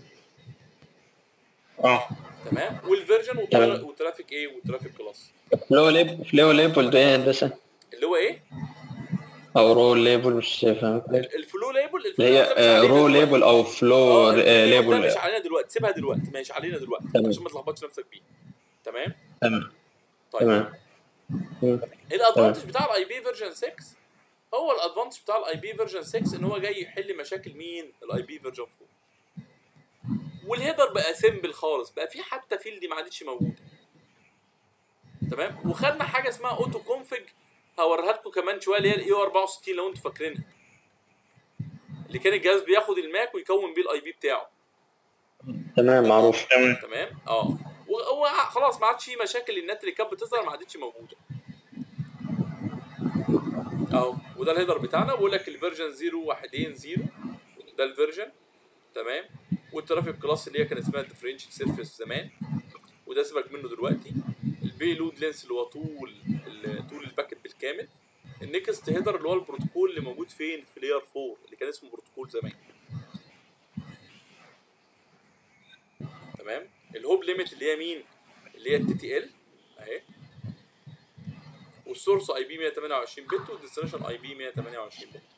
اه تمام والفيرجن تمام. والترافيك ايه والترافيك كلاس فلو ليب فلو ليبل ده ايه هندسه اللي هو ايه او رو ليبل مش فاهم الفلو ليبل الفلو اللي هي ده مش علينا رو دلوقتي. ليبل او فلو اه الفلو ده ليبل مش علينا دلوقتي سيبها دلوقتي ماشي علينا دلوقتي تمام. عشان ما تلخبطش نفسك بيه تمام تمام طيب تمام مم. الادفانتج بتاع الاي بي فيرجن 6 هو الادفانتج بتاع الاي بي فيرجن 6 ان هو جاي يحل مشاكل مين الاي بي فيرجن 4 والهيدر بقى سيمبل خالص بقى في حتى فيلد ما عادتش موجوده تمام وخدنا حاجه اسمها اوتو كونفج هوريها لكم كمان شويه اللي هي الاي 64 لو انتوا فاكرينها اللي كان الجهاز بياخد الماك ويكون بيه الاي بي بتاعه تمام معروف تمام تمام اه وهو خلاص ما عادش في مشاكل النت اللي كانت بتظهر ما عادتش موجوده اهو وده الهيدر بتاعنا بقول لك الفيرجن 0 1 0 ده الفيرجن تمام والترافيك كلاس اللي هي كان اسمها الديفرنشال سيرفيس زمان وده سيبك منه دلوقتي البي لود لينس اللي هو طول ال- طول الباكت بالكامل النكست هيدر اللي هو البروتوكول اللي موجود فين في لاير 4 اللي كان اسمه بروتوكول زمان تمام الهوب ليميت اللي هي مين اللي هي التي تي ال اهي والسورس اي بي 128 بت والديستنيشن اي بي 128 بت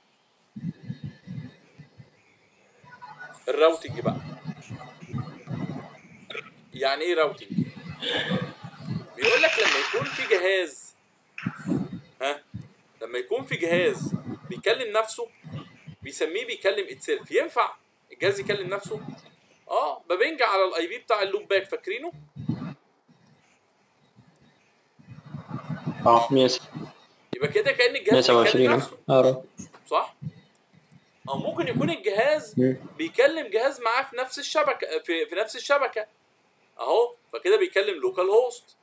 الراوتنج بقى يعني ايه راوتنج بيقول لك لما يكون في جهاز ها لما يكون في جهاز بيكلم نفسه بيسميه بيكلم اتسيلف ينفع الجهاز يكلم نفسه اه ببنج على الاي بي بتاع اللوب باك فاكرينه اه مية يبقى كده كان الجهاز بيكلم 127 نفسه اه صح او ممكن يكون الجهاز مم. بيكلم جهاز معاه في نفس الشبكه في, في نفس الشبكه اهو فكده بيكلم لوكال هوست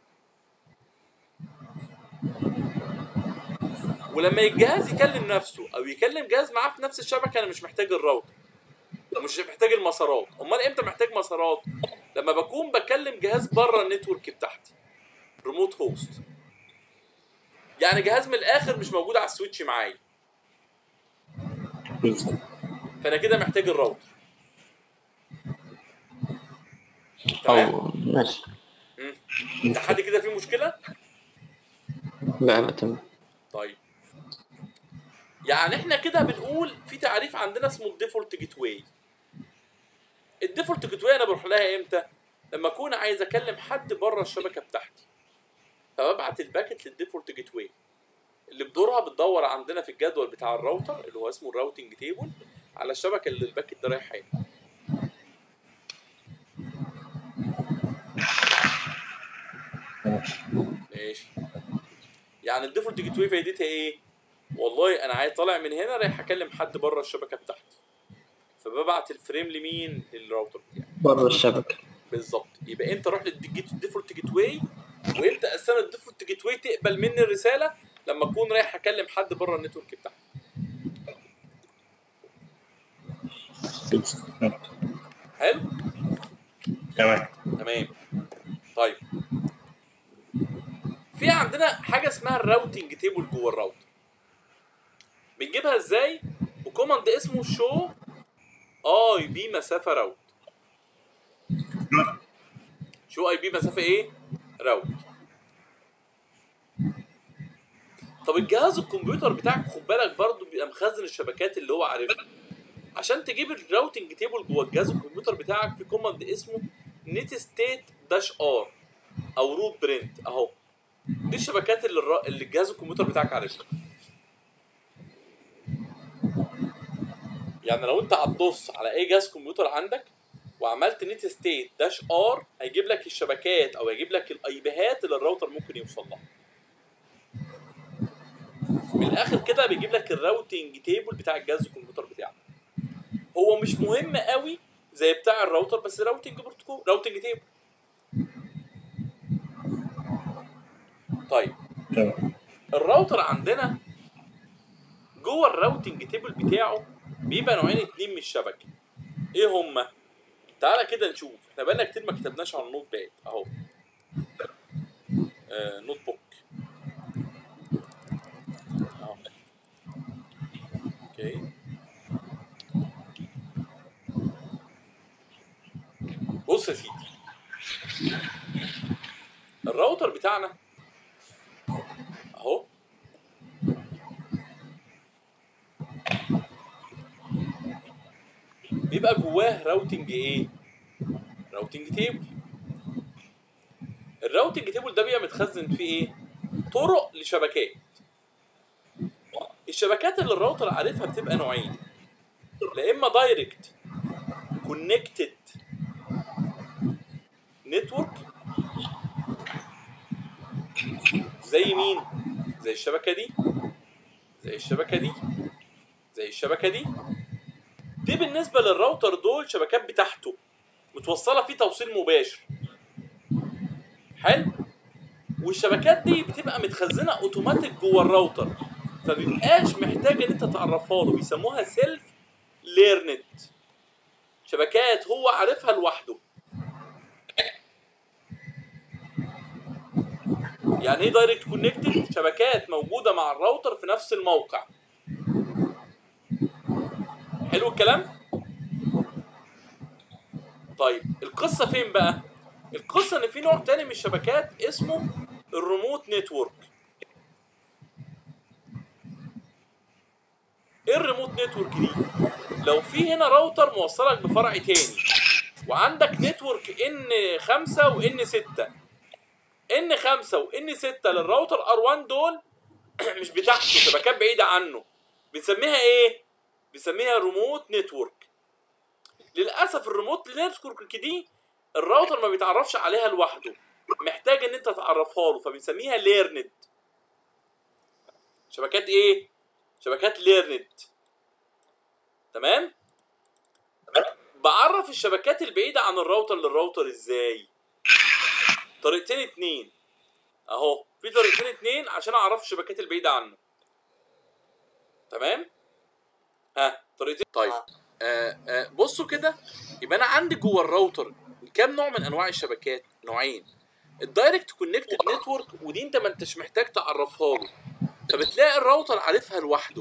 ولما الجهاز يكلم نفسه او يكلم جهاز معاه في نفس الشبكه انا مش محتاج الراوتر مش محتاج المسارات امال امتى محتاج مسارات لما بكون بكلم جهاز بره النتورك بتاعتي ريموت هوست يعني جهاز من الاخر مش موجود على السويتش معايا بالظبط فانا كده محتاج الراوتر تمام او ماشي لحد كده في مشكله لا لا تمام طيب يعني احنا كده بنقول في تعريف عندنا اسمه الديفولت جيت واي الديفولت جيت واي انا بروح لها امتى لما اكون عايز اكلم حد بره الشبكه بتاعتي فببعت الباكت للديفولت جيت واي اللي بدورها بتدور عندنا في الجدول بتاع الراوتر اللي هو اسمه الراوتنج تيبل على الشبكه اللي الباكت ده رايح عليها ماشي يعني الديفولت جيت واي فايدتها ايه؟ والله انا عايز طالع من هنا رايح اكلم حد بره الشبكه بتاعتي فببعت الفريم لمين؟ للراوتر بتاعي بره الشبكه بالظبط يبقى امتى اروح للجيت الديفولت جيت واي وامتى اصلا الديفولت جيت واي تقبل مني الرساله لما اكون رايح اكلم حد بره النتورك بتاعتي بالظبط. حلو؟ تمام تمام طيب في عندنا حاجه اسمها الراوتنج تيبل جوه الراوتر بنجيبها ازاي بكوماند اسمه شو اي بي مسافه راوت شو اي بي مسافه ايه راوت طب الجهاز الكمبيوتر بتاعك خد بالك برضه بيبقى مخزن الشبكات اللي هو عارفها عشان تجيب الراوتنج تيبل جوه الجهاز الكمبيوتر بتاعك في كوماند اسمه نت ستيت داش ار او روت برنت اهو دي الشبكات اللي, الر... اللي الجهاز الكمبيوتر بتاعك عارفها يعني لو انت هتبص على اي جهاز كمبيوتر عندك وعملت نت ستيت داش ار هيجيب لك الشبكات او هيجيب لك الاي بيهات اللي الراوتر ممكن يوصل لها من الاخر كده بيجيب لك الراوتنج تيبل بتاع الجهاز الكمبيوتر بتاعك هو مش مهم قوي زي بتاع الراوتر بس راوتنج بروتوكول راوتنج تيبل طيب تمام الراوتر عندنا جوه الراوتنج تيبل بتاعه بيبقى نوعين اتنين من الشبكه ايه هما تعالى كده نشوف احنا بقالنا كتير ما كتبناش على النوت باد اهو آه نوت بوك اهو اوكي بص يا سيدي الراوتر بتاعنا اهو بيبقى جواه راوتنج ايه راوتنج تيبل الراوتنج تيبل ده بيبقى متخزن فيه ايه طرق لشبكات الشبكات اللي الراوتر عارفها بتبقى نوعين لا اما دايركت كونكتد نتورك زي مين زي الشبكه دي زي الشبكه دي زي الشبكه دي دي بالنسبه للراوتر دول شبكات بتاعته متوصله فيه توصيل مباشر حلو والشبكات دي بتبقى متخزنه اوتوماتيك جوه الراوتر فمبيبقاش محتاج ان انت تعرفها له بيسموها سيلف ليرنت شبكات هو عارفها لوحده يعني ايه دايركت كونكتد شبكات موجوده مع الراوتر في نفس الموقع حلو الكلام طيب القصه فين بقى القصه ان في نوع تاني من الشبكات اسمه الريموت نتورك ايه الريموت نتورك دي لو في هنا راوتر موصلك بفرع تاني وعندك نتورك ان 5 وان 6 ان 5 وان 6 للراوتر ار1 دول مش بتاعته شبكات بعيده عنه بنسميها ايه بنسميها ريموت نتورك للاسف الريموت نتورك دي الراوتر ما بيتعرفش عليها لوحده محتاج ان انت تعرفها له فبنسميها ليرند شبكات ايه شبكات ليرند تمام بعرف الشبكات البعيده عن الراوتر للراوتر ازاي طريقتين اتنين اهو في طريقتين اتنين عشان اعرف الشبكات البعيده عنه تمام ها طريقتين طيب آه آه بصوا كده يبقى انا عندي جوه الراوتر كم نوع من انواع الشبكات نوعين الدايركت كونكتد نتورك ودي انت ما انتش محتاج تعرفها له فبتلاقي الراوتر عارفها لوحده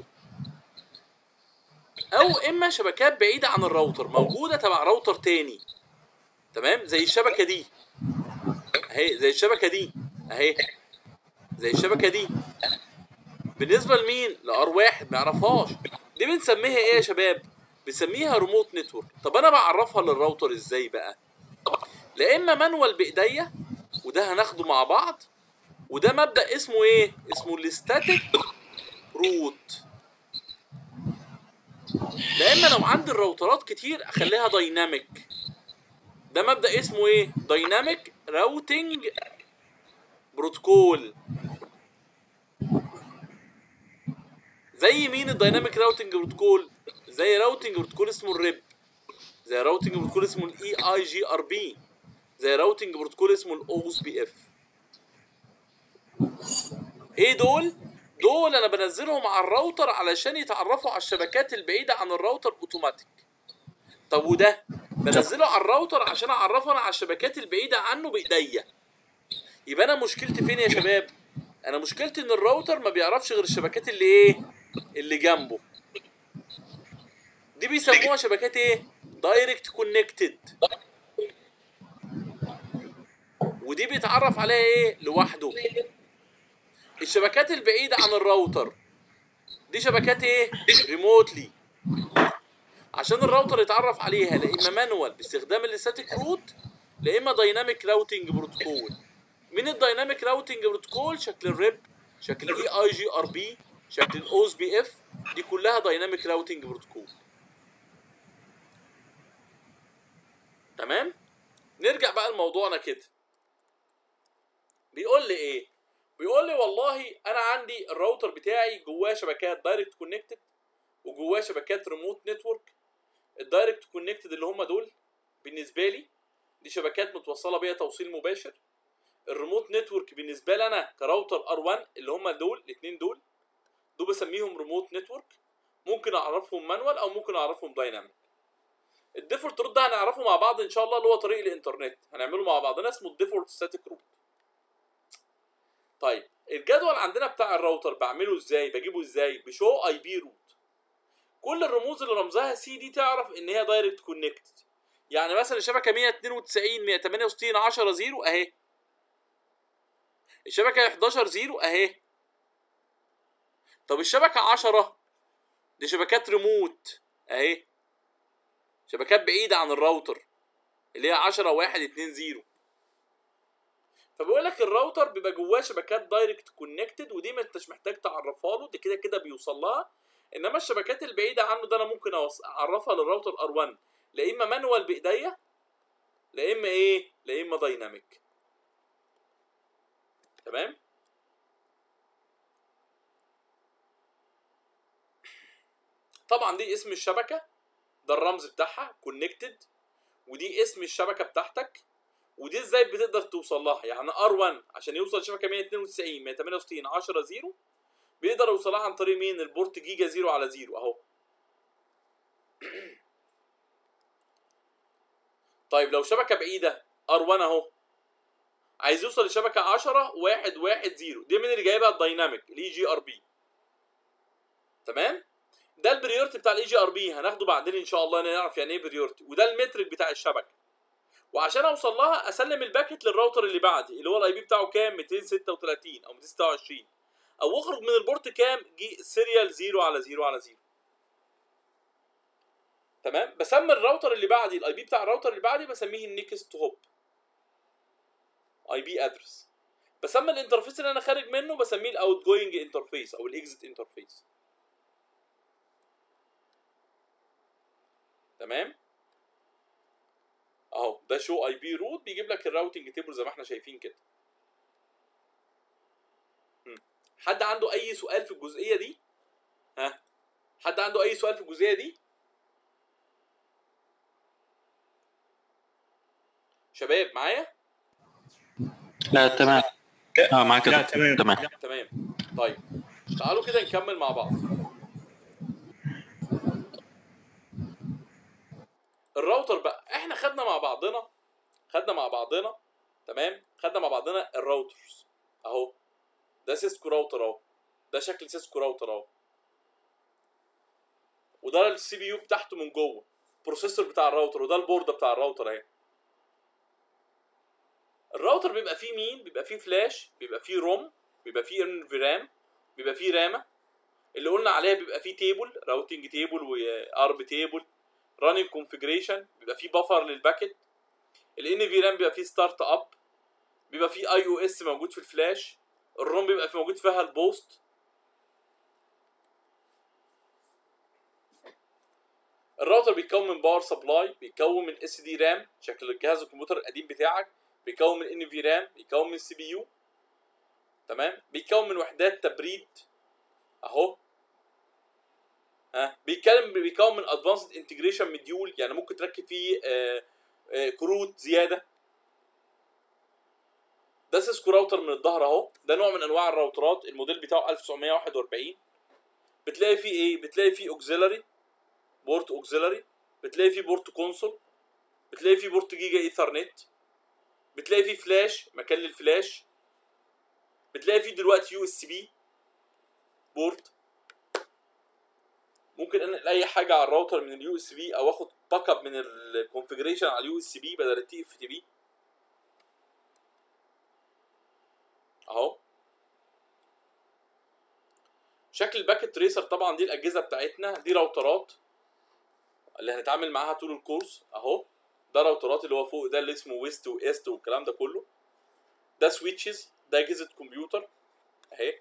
او اما شبكات بعيده عن الراوتر موجوده تبع راوتر تاني تمام زي الشبكه دي اهي زي الشبكه دي اهي زي الشبكه دي بالنسبه لمين لار واحد ما يعرفهاش دي بنسميها ايه يا شباب بنسميها ريموت نتورك طب انا بعرفها للراوتر ازاي بقى لا اما مانوال بايديا وده هناخده مع بعض وده مبدا اسمه ايه اسمه الاستاتيك روت لا اما لو عندي الراوترات كتير اخليها دايناميك ده مبدا اسمه ايه دايناميك راوتنج بروتوكول زي مين الدايناميك راوتنج بروتوكول زي راوتنج بروتوكول اسمه الريب زي راوتنج بروتوكول اسمه الاي اي جي ار بي زي راوتنج بروتوكول اسمه الاوس بي اف ايه دول دول انا بنزلهم على الراوتر علشان يتعرفوا على الشبكات البعيده عن الراوتر اوتوماتيك طب وده بنزله على الراوتر عشان اعرفه انا على الشبكات البعيده عنه بايديا يبقى انا مشكلتي فين يا شباب انا مشكلتي ان الراوتر ما بيعرفش غير الشبكات اللي ايه اللي جنبه دي بيسموها شبكات ايه دايركت كونكتد ودي بيتعرف عليها ايه لوحده الشبكات البعيدة عن الراوتر دي شبكات ايه ريموتلي عشان الراوتر يتعرف عليها لا اما مانوال باستخدام الاستاتيك روت لا اما دايناميك راوتنج بروتوكول من الدايناميك راوتنج بروتوكول شكل الريب شكل الاي اي جي ار بي شكل الاوز بي اف دي كلها دايناميك راوتنج بروتوكول تمام نرجع بقى لموضوعنا كده بيقول لي ايه بيقول لي والله انا عندي الراوتر بتاعي جواه شبكات دايركت كونكتد وجواه شبكات ريموت نتورك الدايركت كونكتد اللي هم دول بالنسبه لي دي شبكات متوصله بيها توصيل مباشر الريموت نتورك بالنسبه لي انا كراوتر ار1 اللي هم دول الاثنين دول دول بسميهم ريموت نتورك ممكن اعرفهم مانوال او ممكن اعرفهم دايناميك الديفولت روت ده هنعرفه مع بعض ان شاء الله اللي هو طريق الانترنت هنعمله مع بعضنا اسمه الديفولت ستاتيك روت طيب الجدول عندنا بتاع الراوتر بعمله ازاي بجيبه ازاي بشو اي بي روت كل الرموز اللي رمزها سي دي تعرف ان هي دايركت كونكتد يعني مثلا الشبكه 192 168 10 0 اهي الشبكه 11 0 اهي طب الشبكه 10 دي شبكات ريموت اهي شبكات بعيده عن الراوتر اللي هي 10 1 2 0 فبيقول لك الراوتر بيبقى جواه شبكات دايركت كونكتد ودي ما انتش محتاج تعرفها له دي كده كده بيوصل لها انما الشبكات البعيده عنه ده انا ممكن أوص- اعرفها للراوتر ار1 لا اما مانوال بايديا لا اما ايه لا اما دايناميك تمام طبعا دي اسم الشبكه ده الرمز بتاعها كونكتد ودي اسم الشبكه بتاعتك ودي ازاي بتقدر توصل لها يعني ار1 عشان يوصل شبكه 192 168 10 0 بيقدر يوصلها عن طريق مين البورت جيجا 0 على 0 اهو طيب لو شبكه بعيده ار1 اهو عايز يوصل لشبكه 10 1 1 0 دي من اللي جايبها الدايناميك الاي جي ار بي تمام ده البريورتي بتاع الاي جي ار بي هناخده بعدين ان شاء الله نعرف يعني ايه بريورتي وده المترك بتاع الشبكه وعشان اوصل لها اسلم الباكت للراوتر اللي بعدي اللي هو الاي بي بتاعه كام 236 او 226 او اخرج من البورت كام جي سيريال 0 على 0 على 0 تمام بسمي الراوتر اللي بعدي الاي بي بتاع الراوتر اللي بعدي بسميه النيكست هوب اي بي ادرس بسمي الانترفيس اللي انا خارج منه بسميه الاوت جوينج انترفيس او الاكزيت انترفيس تمام اهو ده شو اي بي روت بيجيب لك الراوتنج تيبل زي ما احنا شايفين كده مم. حد عنده اي سؤال في الجزئيه دي ها حد عنده اي سؤال في الجزئيه دي شباب معايا لا تمام اه معاك لا، يا دكتور. تمام. تمام تمام طيب تعالوا كده نكمل مع بعض الراوتر بقى احنا خدنا مع بعضنا خدنا مع بعضنا تمام خدنا مع بعضنا الراوترز اهو ده سيسكو راوتر اهو ده شكل سيسكو راوتر اهو وده السي بي يو بتاعته من جوه البروسيسور بتاع الراوتر وده البورده بتاع الراوتر اهي الراوتر بيبقى فيه مين بيبقى فيه فلاش بيبقى فيه روم بيبقى فيه رام بيبقى فيه رامه اللي قلنا عليها بيبقى فيه تيبل راوتنج تيبل وارب تيبل راننج كونفيجريشن بيبقى فيه بفر للباكت الان في رام بيبقى فيه ستارت اب بيبقى فيه اي او اس موجود في الفلاش الروم بيبقى في موجود فيها البوست الراوتر بيتكون من باور سبلاي بيتكون من اس دي رام شكل الجهاز الكمبيوتر القديم بتاعك بيتكون من ان في رام بيتكون من سي بي يو تمام بيتكون من وحدات تبريد اهو ها بيتكلم بيكون من ادفانسد انتجريشن مديول يعني ممكن تركب فيه آه آه كروت زياده ده سيسكو راوتر من الظهر اهو ده نوع من انواع الراوترات الموديل بتاعه 1941 بتلاقي فيه ايه بتلاقي فيه اوكسيلري بورت اوكسيلري بتلاقي فيه بورت كونسول بتلاقي فيه بورت جيجا ايثرنت بتلاقي فيه فلاش مكان للفلاش بتلاقي فيه دلوقتي يو اس بي بورت ممكن انقل اي حاجه على الراوتر من اليو اس بي او اخد باك اب من الكونفجريشن على اليو اس بي بدل التي اف تي بي اهو شكل الباكت تريسر طبعا دي الاجهزه بتاعتنا دي راوترات اللي هنتعامل معاها طول الكورس اهو ده راوترات اللي هو فوق ده اللي اسمه ويست وايست والكلام ده كله ده سويتشز ده اجهزه كمبيوتر اهي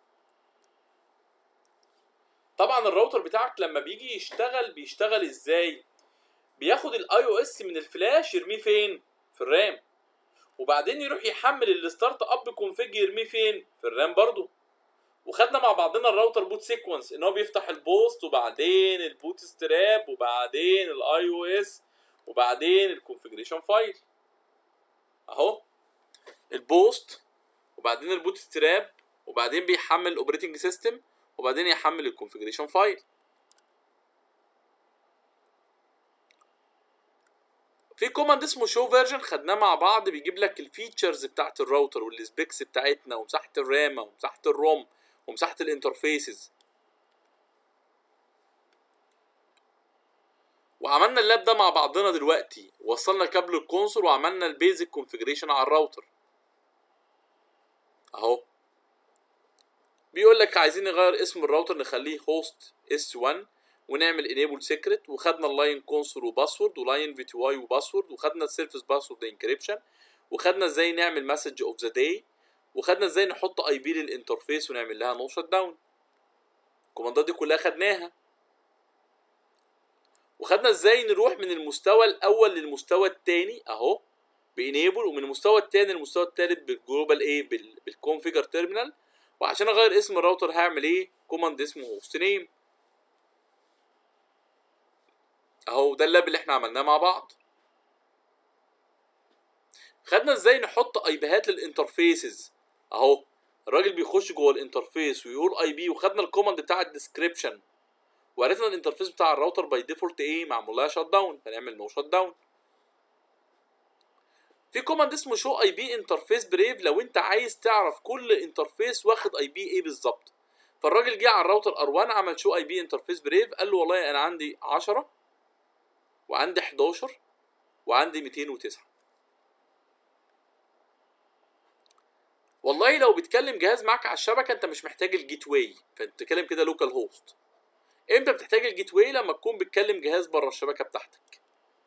طبعا الراوتر بتاعك لما بيجي يشتغل بيشتغل ازاي بياخد الاي او اس من الفلاش يرميه فين في الرام وبعدين يروح يحمل الستارت اب كونفيج يرميه فين في الرام برضو وخدنا مع بعضنا الراوتر بوت سيكونس ان هو بيفتح البوست وبعدين البوت ستراب وبعدين الاي او اس وبعدين الكونفيجريشن فايل اهو البوست وبعدين البوت ستراب وبعدين بيحمل الاوبريتنج سيستم وبعدين يحمل الكونفيجريشن فايل في كوماند اسمه شو فيرجن خدناه مع بعض بيجيب لك الفيتشرز بتاعت الراوتر والسبيكس بتاعتنا ومساحه الرامه ومساحه الروم ومساحه الانترفيسز وعملنا اللاب ده مع بعضنا دلوقتي وصلنا كابل الكونسول وعملنا البيزك كونفيجريشن على الراوتر اهو بيقول لك عايزين نغير اسم الراوتر نخليه هوست اس 1 ونعمل انيبل سيكريت وخدنا اللاين كونسول وباسورد ولاين في تي واي وباسورد وخدنا السيرفيس باسورد انكريبشن وخدنا ازاي نعمل مسج اوف ذا داي وخدنا ازاي نحط اي بي للانترفيس ونعمل لها نو شت داون الكوماندات دي كلها خدناها وخدنا ازاي نروح من المستوى الاول للمستوى الثاني اهو بانيبل ومن المستوى الثاني للمستوى الثالث بالجلوبال ايه بالكونفيجر تيرمينال وعشان اغير اسم الراوتر هعمل ايه كوماند اسمه هوست نيم اهو ده اللاب اللي احنا عملناه مع بعض خدنا ازاي نحط اي بيهات للانترفيسز اهو الراجل بيخش جوه الانترفيس ويقول اي بي وخدنا الكوماند بتاع الديسكريبشن وعرفنا الانترفيس بتاع الراوتر باي ديفولت ايه معمول لها شات داون فنعمل نو شات داون في كوماند اسمه شو اي بي انترفيس بريف لو انت عايز تعرف كل انترفيس واخد اي بي ايه بالظبط فالراجل جه على الراوتر ار1 عمل شو اي بي انترفيس بريف قال له والله انا عندي 10 وعندي 11 وعندي 209 والله لو بتكلم جهاز معاك على الشبكه انت مش محتاج الجيت واي فانت بتتكلم كده لوكال هوست امتى بتحتاج الجيت واي لما تكون بتكلم جهاز بره الشبكه بتاعتك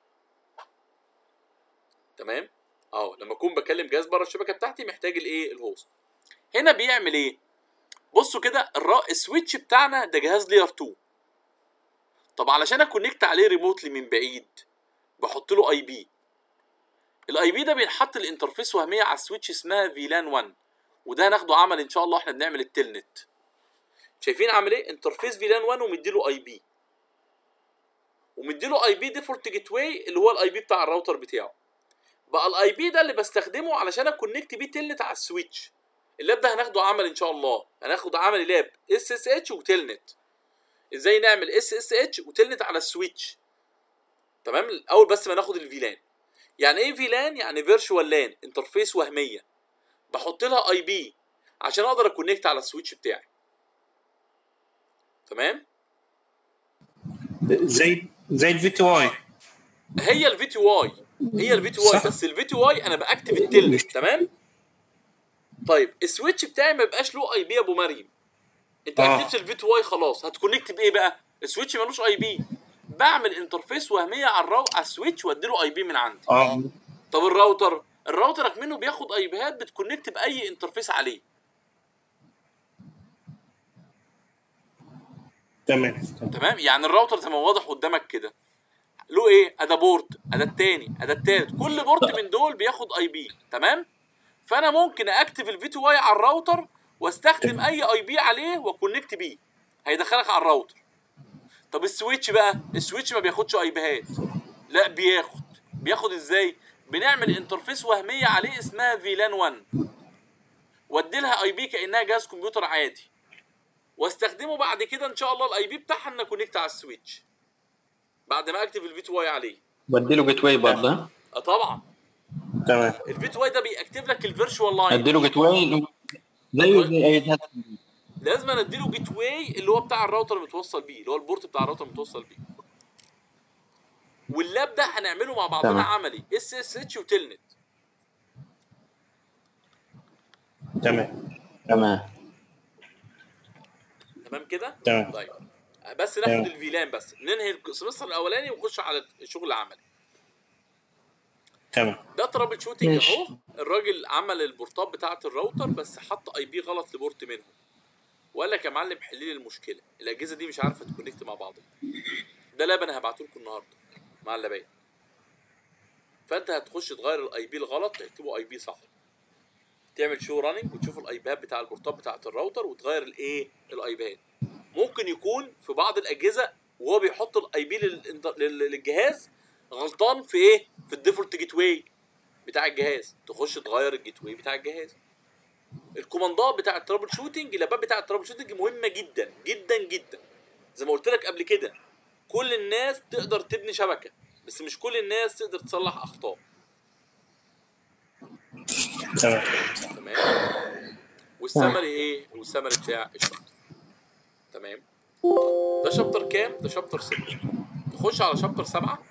تمام اه لما اكون بكلم جهاز بره الشبكه بتاعتي محتاج الايه الهوست هنا بيعمل ايه بصوا كده الرا السويتش بتاعنا ده جهاز لير 2 طب علشان اكونكت عليه ريموتلي من بعيد بحط له اي بي الاي بي ده بينحط الانترفيس وهميه على السويتش اسمها فيلان 1 وده هناخده عمل ان شاء الله احنا بنعمل التلنت شايفين عامل ايه انترفيس فيلان 1 ومديله اي بي ومديله اي بي ديفولت جيت واي اللي هو الاي بي بتاع الراوتر بتاعه بقى الاي بي ده اللي بستخدمه علشان اكونكت بيه تلنت على السويتش اللاب ده هناخده عمل ان شاء الله هناخد عمل لاب اس اس اتش وتلنت ازاي نعمل اس اس اتش وتلنت على السويتش تمام اول بس ما ناخد الفيلان يعني ايه فيلان يعني فيرتشوال لان انترفيس وهميه بحط لها اي بي عشان اقدر اكونكت على السويتش بتاعي تمام زي زي الفي تي واي هي الفي تي واي هي الفي تي واي صح. بس الفي تي واي انا باكتف التلت تمام طيب السويتش بتاعي ما يبقاش له اي بي يا ابو مريم انت آه. اكتفت الفي تي واي خلاص هتكونكت بايه بقى السويتش ملوش اي بي بعمل انترفيس وهميه على الراو على السويتش وادي له اي بي من عندي اه طب الراوتر الراوتر منه بياخد اي بيات بتكونكت باي انترفيس عليه تمام تمام يعني الراوتر زي ما واضح قدامك كده له ايه ادا بورت ادا التاني ادا التالت كل بورت من دول بياخد اي بي تمام فانا ممكن اكتف الفي تو واي على الراوتر واستخدم اي اي بي عليه واكونكت بيه هيدخلك على الراوتر طب السويتش بقى السويتش ما بياخدش اي بيات لا بياخد بياخد ازاي بنعمل انترفيس وهميه عليه اسمها فيلان 1 وادي لها اي بي كانها جهاز كمبيوتر عادي واستخدمه بعد كده ان شاء الله الاي بي بتاعها ان كونكت على السويتش بعد ما اكتف الفي تو واي عليه بديله جيت واي برضه ها؟ اه طبعا تمام الفي تو واي ده بيأكتف لك الفيرتشوال لاين اديله جيت واي زيه زي اي جهاز لازم اديله جيت واي اللي هو بتاع الراوتر المتوصل بيه اللي هو البورت بتاع الراوتر المتوصل بيه واللاب ده هنعمله مع بعضنا تمام. عملي اس اس اتش وتلنت تمام تمام تمام كده تمام. طيب بس ناخد تمام. الفيلان بس ننهي السمستر الاولاني ونخش على الشغل العملي تمام ده ترابل شوتنج ماشي. اهو الراجل عمل البورتات بتاعه الراوتر بس حط اي بي غلط لبورت منهم وقال لك يا معلم حل لي المشكله الاجهزه دي مش عارفه تكونكت مع بعضها ده لاب انا هبعته لكم النهارده مع اللابات فانت هتخش تغير الاي بي الغلط تكتبه اي بي صح تعمل شو راننج وتشوف الاي بيات بتاع البورتات بتاعه الراوتر وتغير الايه الاي بيات ممكن يكون في بعض الاجهزه وهو بيحط الاي بي للجهاز غلطان في ايه في الديفولت جيت واي بتاع الجهاز تخش تغير الجيت واي بتاع الجهاز الكوماندات بتاع الترابل شوتنج اللابات بتاع الترابل شوتنج مهمه جدا جدا جدا زي ما قلت لك قبل كده كل الناس تقدر تبني شبكه بس مش كل الناس تقدر تصلح اخطاء تمام تمام والسمري ايه والسمري بتاع الشابتر تمام ده شابتر كام ده شابتر 6 نخش على شابتر 7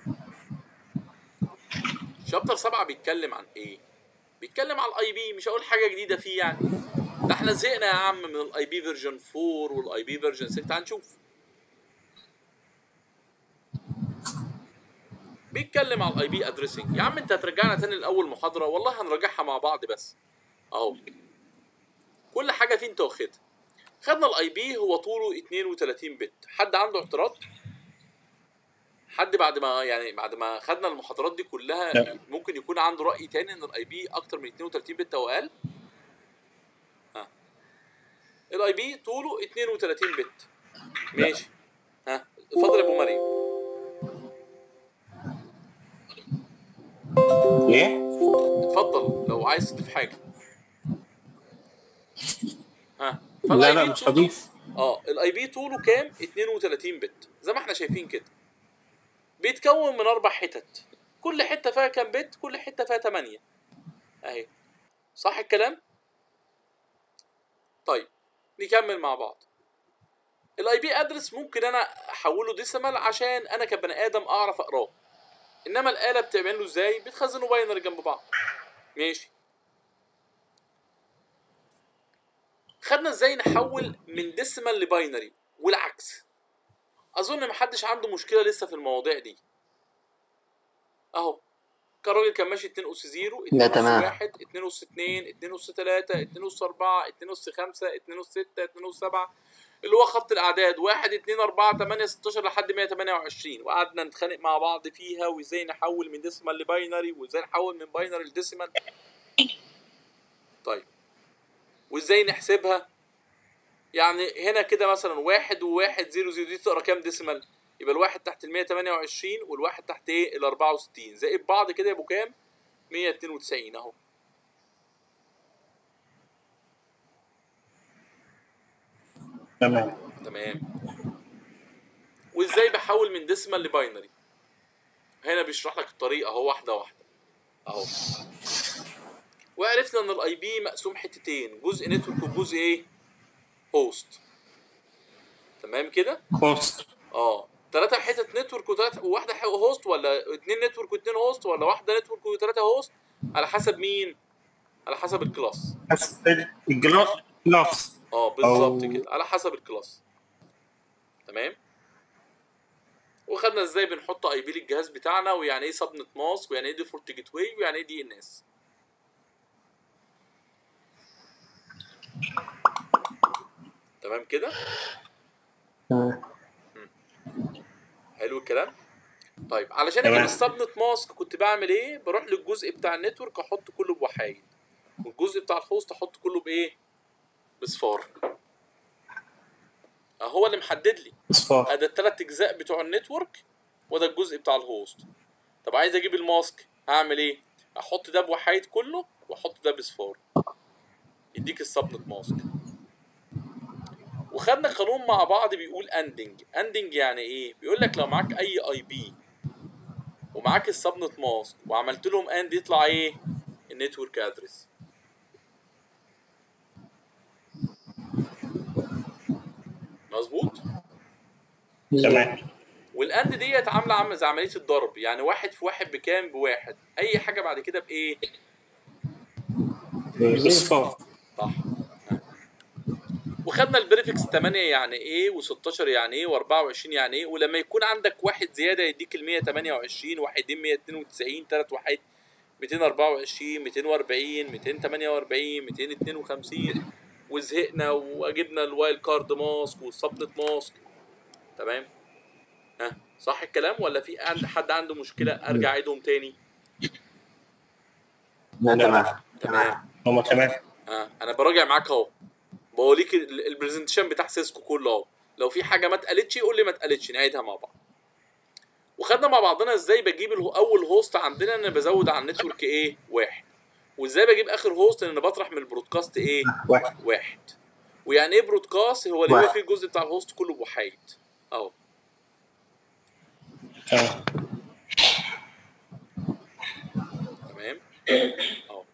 شابتر 7 بيتكلم عن ايه بيتكلم عن الاي بي مش هقول حاجه جديده فيه يعني ده احنا زهقنا يا عم من الاي بي فيرجن 4 والاي بي فيرجن 6 هنشوف بيتكلم على الاي بي ادريسنج يا عم انت هترجعنا تاني لاول محاضره والله هنراجعها مع بعض بس اهو كل حاجه فيه انت واخدها خدنا الاي بي هو طوله 32 بت حد عنده اعتراض حد بعد ما يعني بعد ما خدنا المحاضرات دي كلها لا. ممكن يكون عنده راي تاني ان الاي بي اكتر من 32 بت او اقل ها الاي بي طوله 32 بت ماشي ها اتفضل يا ابو مريم ايه اتفضل لو عايز تضيف حاجه ها لا لا فالIP مش طوله- هضيف اه الاي بي طوله كام 32 بت زي ما احنا شايفين كده بيتكون من اربع حتت كل حته فيها كام بت كل حته فيها 8 اهي صح الكلام طيب نكمل مع بعض الاي بي ادرس ممكن انا احوله ديسيمال عشان انا كبني ادم اعرف اقراه انما الاله بتعمله ازاي بتخزنه باينري جنب بعض ماشي خدنا ازاي نحول من ديسيمال لباينري والعكس اظن محدش عنده مشكله لسه في المواضيع دي اهو كان راجل كان ماشي 2 اس 0 2 لا، اس تمام. 1 2 اس 2 2 اس 3 2 اس 4 2 اس 5 2 اس 6 2 اس 7 اللي هو خط الاعداد 1 2 4 8 16 لحد 128 وقعدنا نتخانق مع بعض فيها وازاي نحول من ديسيمال لباينري وازاي نحول من باينري لديسيمال طيب وازاي نحسبها يعني هنا كده مثلا واحد وواحد زيرو زيرو دي تقرا كام ديسيمال يبقى الواحد تحت ال 128 والواحد تحت ايه ال 64 زائد بعض كده يبقوا كام 192 اهو تمام تمام وازاي بحول من ديسيمال لباينري هنا بيشرح لك الطريقه اهو واحده واحده اهو وعرفنا ان الاي بي مقسوم حتتين جزء نتورك وجزء ايه هوست تمام كده هوست اه ثلاثة حتت نتورك وثلاثة وواحدة ح- هوست ولا اتنين نتورك واتنين هوست ولا واحدة نتورك وثلاثة هوست على حسب مين؟ على حسب الكلاس بس الجلاس كلاس اه بالظبط أو- كده على حسب الكلاس تمام وخدنا ازاي بنحط اي بي للجهاز بتاعنا ويعني ايه سبنت ماسك ويعني ايه ديفولت جيت واي ويعني ايه دي ان اس تمام كده تمام حلو الكلام طيب علشان اجيب تمام. السبنت ماسك كنت بعمل ايه بروح للجزء بتاع النتورك احط كله بوحايد والجزء بتاع الهوست احط كله بايه بصفار هو اللي محدد لي اصفار ادي الثلاث اجزاء بتوع النتورك وده الجزء بتاع الهوست طب عايز اجيب الماسك هعمل ايه احط ده بوحايد كله واحط ده بصفار يديك السبنت ماسك وخدنا قانون مع بعض بيقول اندنج اندنج يعني ايه بيقول لك لو معاك اي اي بي ومعاك السبنت ماسك وعملت لهم اند يطلع ايه النتورك ادرس مظبوط تمام والاند ديت عامله عامله زي عمليه الضرب يعني واحد في واحد بكام بواحد اي حاجه بعد كده بايه اصفار صح وخدنا البريفكس 8 يعني ايه و16 يعني ايه و24 يعني ايه ولما يكون عندك واحد زياده يديك ال 128 واحدين 192 ثلاث واحد 224 240 248 252 وزهقنا وجبنا الوايلد كارد ماسك والسبنت ماسك تمام ها صح الكلام ولا في عند حد عنده مشكله ارجع اعيدهم تاني لا تمام تمام هم تمام اه انا براجع معاك اهو بوريك ال- البرزنتيشن بتاع سيسكو كله اهو لو في حاجه ما اتقالتش قول لي ما اتقالتش نعيدها مع بعض وخدنا مع بعضنا ازاي بجيب الهو- اول هوست عندنا ان بزود على النتورك ايه واحد وازاي بجيب اخر هوست ان انا بطرح من البرودكاست ايه واحد واحد ويعني ايه برودكاست هو اللي هو واحد. فيه الجزء بتاع الهوست كله بوحايد اهو تمام تمام اهو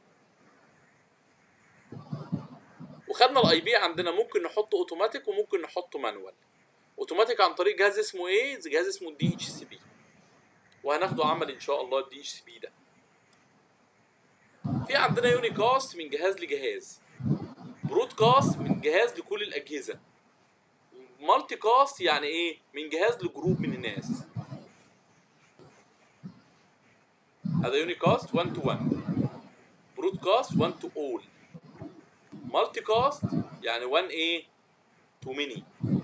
وخدنا الاي بي عندنا ممكن نحطه اوتوماتيك وممكن نحطه مانوال اوتوماتيك عن طريق جهاز اسمه ايه جهاز اسمه الدي اتش سي بي وهناخده عمل ان شاء الله الدي اتش سي بي ده في عندنا يونيكاست من جهاز لجهاز برودكاست من جهاز لكل الاجهزه مالتي كاست يعني ايه من جهاز لجروب من الناس هذا يونيكاست 1 تو 1 برودكاست 1 تو اول مالتي كاست يعني 1 ايه تو ميني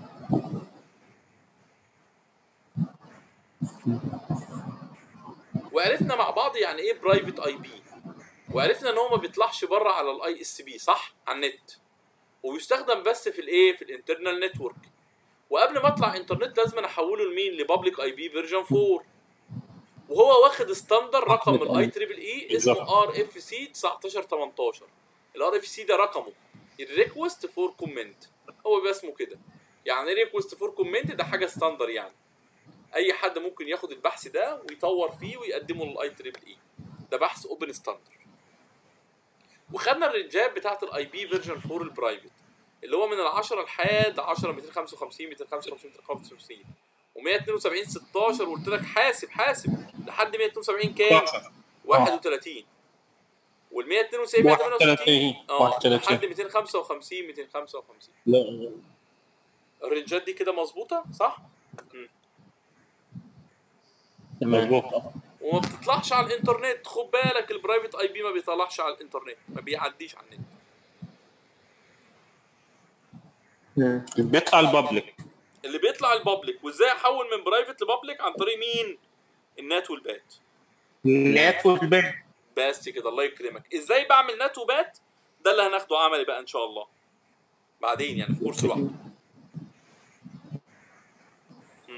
وعرفنا مع بعض يعني ايه برايفت اي بي وعرفنا ان هو ما بيطلعش بره على الاي اس بي صح على النت وبيستخدم بس في الايه في الانترنال نتورك وقبل ما اطلع انترنت لازم أنا احوله لمين لبابليك اي بي فيرجن 4 وهو واخد ستاندر رقم من الاي تريبل اي اسمه بالظبط. ار اف سي 1918 الار اف سي ده رقمه الريكوست فور كومنت هو بيبقى اسمه كده يعني ريكوست فور كومنت ده حاجه ستاندر يعني اي حد ممكن ياخد البحث ده ويطور فيه ويقدمه للاي تريبل اي ده بحث اوبن ستاندر وخدنا الرنجات بتاعت الاي بي فيرجن 4 البرايفت اللي هو من ال 10 لحد 10 255 255 255 و172 16 وقلت لك حاسب حاسب لحد 172 كام؟ 12 31 وال 172 168 اه 31 لحد 255 255 لا الرنجات دي كده مظبوطه صح؟ تمام مظبوط وما بتطلعش على الانترنت خد بالك البرايفت اي بي ما بيطلعش على الانترنت ما بيعديش على النت مم. بيطلع البابليك اللي بيطلع البابليك وازاي احول من برايفت لبابليك عن طريق مين؟ النات والبات النات والبيت بس كده الله يكرمك ازاي بعمل نات وبات ده اللي هناخده عملي بقى ان شاء الله بعدين يعني في كورس لوحده مم.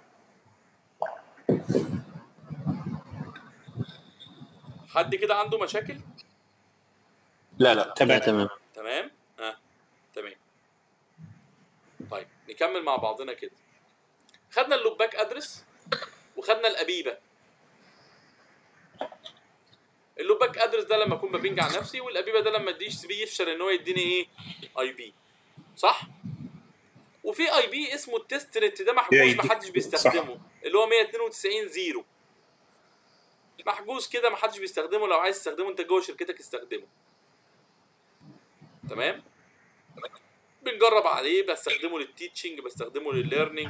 حد كده عنده مشاكل لا لا لا تمام تمام تمام اه تمام طيب نكمل مع بعضنا كده خدنا اللوب باك ادرس وخدنا الابيبه اللوباك ادرس ده لما اكون ببنج على نفسي والابيبه ده لما اديش سي بي يفشل ان هو يديني ايه اي بي صح وفي اي بي اسمه التست نت ده محجوز أي بي. محدش بيستخدمه اللي هو 192 زيرو محجوز كده محدش بيستخدمه لو عايز تستخدمه انت جوه شركتك استخدمه تمام بنجرب عليه بستخدمه للتيتشنج بستخدمه للليرنينج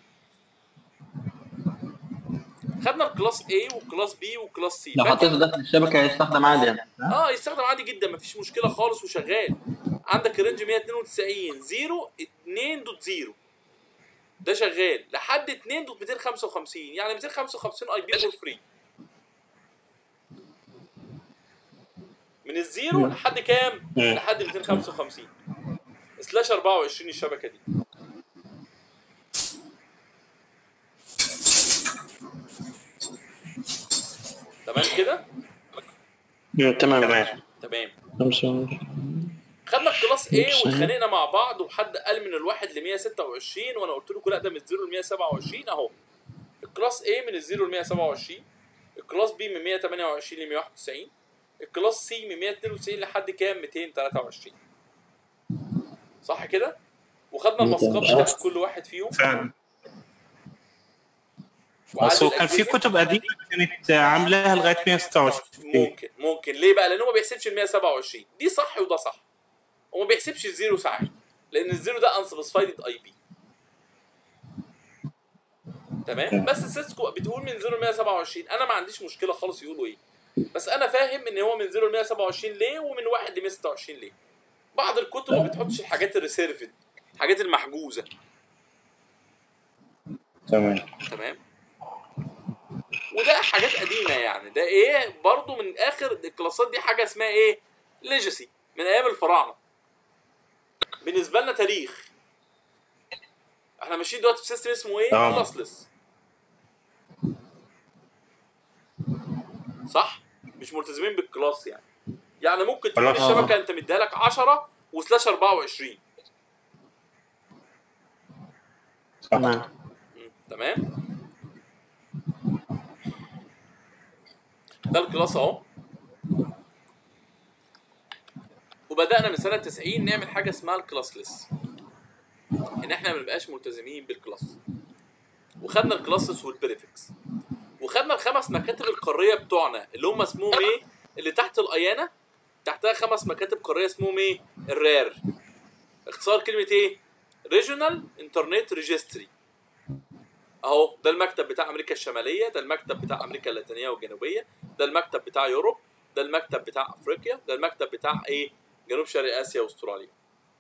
خدنا الكلاس A وكلاس B وكلاس C لو فاكر؟ حطيته ده في الشبكه هيستخدم عادي يعني اه يستخدم عادي جدا مفيش مشكله خالص وشغال عندك الرينج 192 0 2 دوت 0 ده شغال لحد 2 دوت 255 يعني 255 اي بي فور فري من الزيرو لحد كام؟ مم. لحد 255 سلاش 24 الشبكه دي تمام كده؟ تمام تمام تمام خمسة خدنا الكلاس A ماشي. واتخانقنا مع بعض وحد قال من الواحد ل 126 وانا قلت لكم لا ده من الزيرو ل 127 اهو الكلاس A من الزيرو ل 127 الكلاس B من 128 ل 191 الكلاس C من 192 لحد كام 223 صح كده؟ وخدنا المسقط بتاعت كل واحد فيهم فعلا وعدد بس هو كان في الأجهزة. كتب قديمه كانت عاملاها لغايه 126 ممكن ممكن ليه بقى؟ لانه ما بيحسبش ال 127 دي صح وده صح وما بيحسبش الزيرو ساعات لان الزيرو ده انسبسفايد اي بي تمام بس سيسكو بتقول من 0 ل 127 انا ما عنديش مشكله خالص يقولوا ايه بس انا فاهم ان هو من 0 ل 127 ليه ومن 1 ل 126 ليه بعض الكتب ما بتحطش الحاجات الريسيرفد الحاجات المحجوزه تمام تمام وده حاجات قديمه يعني ده ايه برضو من اخر الكلاسات دي حاجه اسمها ايه ليجاسي من ايام الفراعنه بالنسبه لنا تاريخ احنا ماشيين دلوقتي بسيستم اسمه ايه آه. كلاسلس صح مش ملتزمين بالكلاس يعني يعني ممكن تكون خلاص. الشبكه انت مديها لك 10 وسلاش 24 تمام مم. تمام ده الكلاس اهو وبدانا من سنه 90 نعمل حاجه اسمها الكلاسلس ان احنا ما نبقاش ملتزمين بالكلاس وخدنا الكلاسلس والبريفكس وخدنا الخمس مكاتب القاريه بتوعنا اللي هم اسمهم ايه اللي تحت الايانه تحتها خمس مكاتب قاريه اسمهم ايه الرار اختصار كلمه ايه ريجونال انترنت ريجستري اهو ده المكتب بتاع امريكا الشماليه ده المكتب بتاع امريكا اللاتينيه والجنوبيه ده المكتب بتاع يوروب ده المكتب بتاع افريقيا ده المكتب بتاع ايه جنوب شرق اسيا واستراليا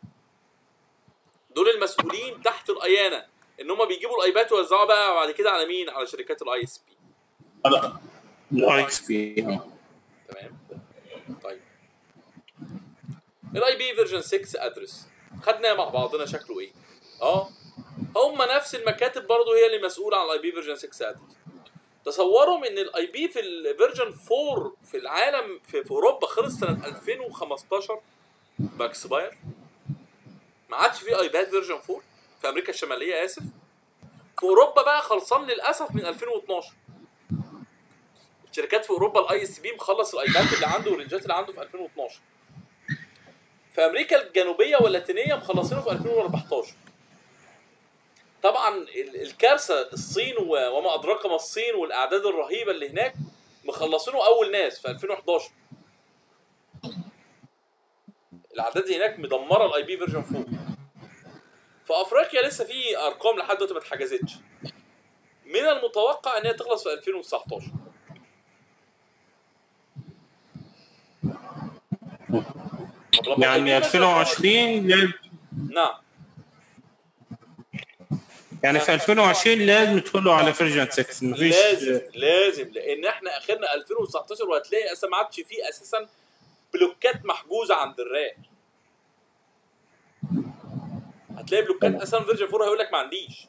دول المسؤولين تحت الايانه ان هم بيجيبوا الايباد ويوزعوها بقى بعد كده على مين على شركات الاي اس بي الاي اكس بي تمام طيب الاي بي فيرجن 6 ادرس خدناه مع بعضنا شكله ايه اه هم نفس المكاتب برضه هي اللي مسؤوله عن الاي بي فيرجن 6 ادرس تصوروا ان الاي بي في الفيرجن 4 في العالم في, في اوروبا خلص سنه 2015 باكسباير ما عادش في ايباد فيرجن 4 في امريكا الشماليه اسف في اوروبا بقى خلصان للاسف من 2012 الشركات في اوروبا الاي اس بي مخلص الايباد اللي عنده والرنجات اللي عنده في 2012 في امريكا الجنوبيه واللاتينيه مخلصينه في 2014 طبعا ال- الكارثه الصين و- وما ادراك ما الصين والاعداد الرهيبه اللي هناك مخلصينه اول ناس في 2011 الاعداد دي هناك مدمره الاي بي فيرجن 4 في افريقيا لسه في ارقام لحد دلوقتي ما اتحجزتش من المتوقع ان هي تخلص في 2019 طب لما يعني ال IP version 4 2020 لاز- نعم يعني في 2020 لازم يدخلوا على فيرجن 6 مفيش لازم لازم لان احنا اخرنا 2019 وهتلاقي اساسا ما عادش فيه اساسا بلوكات محجوزه عند الراب هتلاقي بلوكات اساسا فيرجن 4 هيقول لك ما عنديش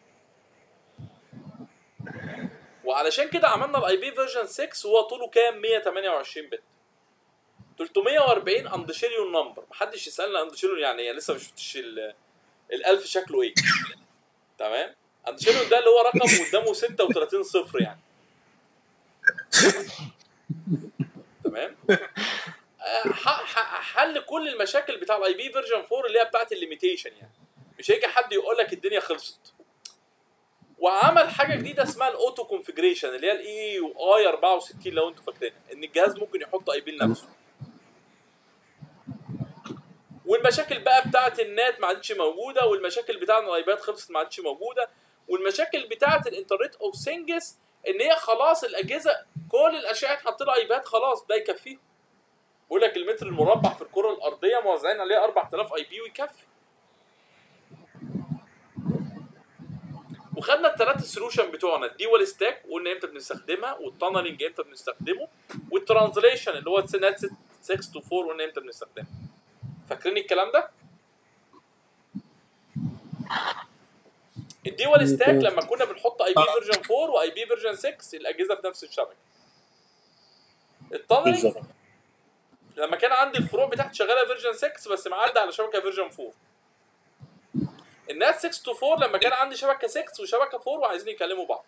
وعلشان كده عملنا الاي بي فيرجن 6 وهو طوله كام 128 بت 340 اندشيريون نمبر محدش يسالنا اندشيريون يعني ايه لسه ما شفتش ال- الالف شكله ايه تمام اندشيريون ده اللي هو رقم قدامه 36 صفر يعني تمام تمام آه، ح- ح- حل كل المشاكل بتاع الاي بي فيرجن 4 اللي هي بتاعت الليميتيشن يعني مش هيجي حد يقول لك الدنيا خلصت وعمل حاجه جديده اسمها الاوتو كونفجريشن اللي هي الاي اي 64 لو انتوا فاكرينها ان الجهاز ممكن يحط اي بي لنفسه والمشاكل بقى بتاعت النات ما عادتش موجوده والمشاكل بتاعت الايباد خلصت ما عادتش موجوده والمشاكل بتاعت الانترنت اوف ثينجز ان هي خلاص الاجهزه كل الاشياء اتحط لها ايباد خلاص ده يكفيهم بيقول لك المتر المربع في الكره الارضيه موزعين عليه 4000 اي بي ويكفي وخدنا الثلاثه سولوشن بتوعنا الديوال ستاك وقلنا امتى بنستخدمها والتانلنج امتى بنستخدمه والترانزليشن اللي هو نات 6 تو 4 قلنا امتى بنستخدمه فاكرين الكلام ده؟ الديوال ستاك لما كنا بنحط اي بي فيرجن 4 واي بي فيرجن 6 الاجهزه في نفس الشبكه التانلنج بالظبط لما كان عندي الفروع بتاعتي شغاله فيرجن 6 بس معدي على شبكه فيرجن 4 النات 6 تو 4 لما كان عندي شبكه 6 وشبكه 4 وعايزين يكلموا بعض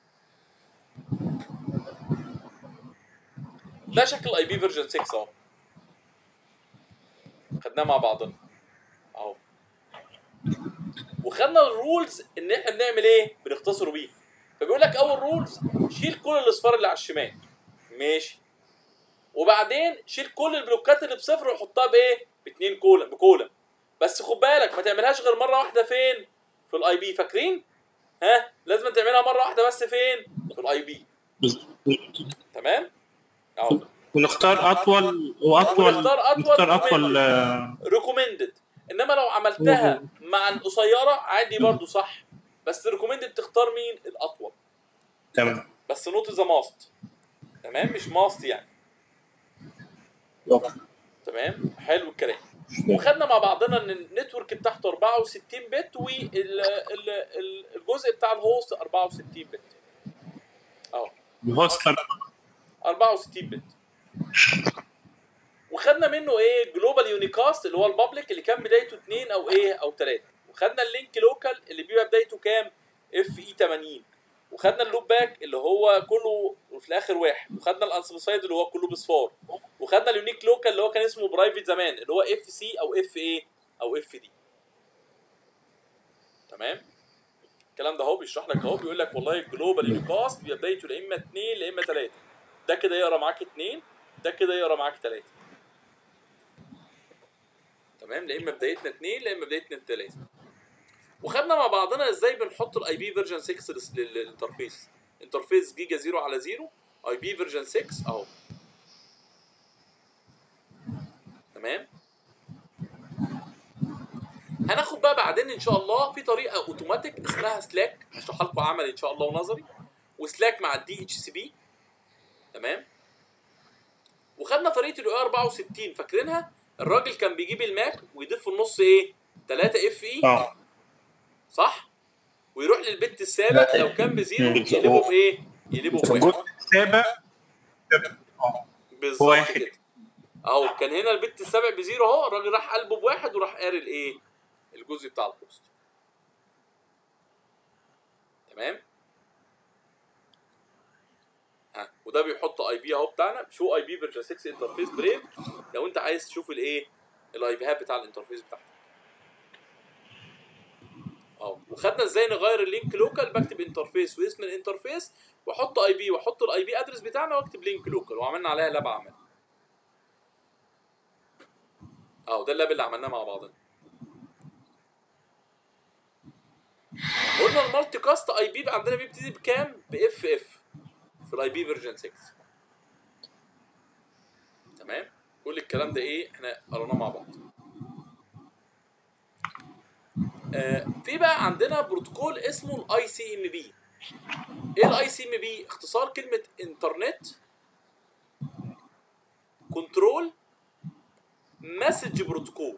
ده شكل اي بي فيرجن 6 اهو خدناه مع بعضنا اهو وخدنا الرولز ان احنا بنعمل ايه بنختصره بيه فبيقول لك اول رولز شيل كل الاصفار اللي على الشمال ماشي وبعدين شيل كل البلوكات اللي بصفر وحطها بايه باتنين كولم بكولم بس خد بالك ما تعملهاش غير مره واحده فين في الاي بي فاكرين ها لازم تعملها مره واحده بس فين في الاي بي تمام اهو ونختار اطول واطول ونختار أطول نختار اطول ومنه. آه، ريكومندد انما لو عملتها مع القصيره عادي برضو صح بس ريكومندد تختار مين الاطول تمام بس نوت ذا ماست تمام مش ماست يعني تمام حلو الكلام وخدنا مع بعضنا ان النتورك بتاعته 64 بت والجزء بتاع الهوست 64 بت اهو الهوست 64 بت وخدنا منه ايه جلوبال يونيكاست اللي هو البابليك اللي كان بدايته 2 او ايه او 3 وخدنا اللينك لوكال اللي بيبقى بدايته كام اف اي 80 وخدنا اللوب باك اللي هو كله في الاخر واحد وخدنا الانسبسايد اللي هو كله بصفار وخدنا اليونيك لوكال اللي هو كان اسمه برايفت زمان اللي هو اف سي او اف ايه او اف دي تمام الكلام ده اهو بيشرح لك اهو بيقول لك والله الجلوبال يونيكاست بيبقى بدايته لا اما 2 لا اما 3 ده كده يقرا معاك 2 ده كده يقرا معاك 3 تمام لا اما بدايتنا 2 لا اما بدايتنا 3 وخدنا مع بعضنا ازاي بنحط الاي بي فيرجن 6 للس- للانترفيس انترفيس جيجا 0 على 0 اي بي فيرجن 6 اهو تمام هناخد بقى بعدين ان شاء الله في طريقه اوتوماتيك اسمها سلاك هشرحها لكم عملي ان شاء الله ونظري وسلاك مع الدي اتش سي بي تمام وخدنا طريقه الاي 64 فاكرينها الراجل كان بيجيب الماك ويضيف في النص ايه 3 اف اي اه صح ويروح للبت السابق لو كان بزيرو مم. يقلبه بايه يقلبه في بواحد الجزء السابع آه. بالظبط واحد. كده اهو كان هنا البت السابع بزيرو اهو الراجل راح قلبه بواحد وراح قاري الايه الجزء بتاع البوست تمام ها وده بيحط اي بي اهو بتاعنا شو اي بي فيرجن 6 انترفيس بريف لو انت عايز تشوف الايه الاي بيهات بتاع الانترفيس بتاعتك اه وخدنا ازاي نغير اللينك لوكال بكتب انترفيس واسم الانترفيس واحط اي بي واحط الاي بي ادرس بتاعنا واكتب لينك لوكال وعملنا عليها لاب عمل اه ده اللاب اللي عملناه مع بعضنا قلنا المالتي كاست اي بي عندنا بيبتدي بكام؟ باف اف في الاي بي فيرجن 6 تمام كل الكلام ده ايه احنا قريناه مع بعض آه في بقى عندنا بروتوكول اسمه الاي سي ام بي ايه الاي سي ام بي اختصار كلمه انترنت كنترول مسج بروتوكول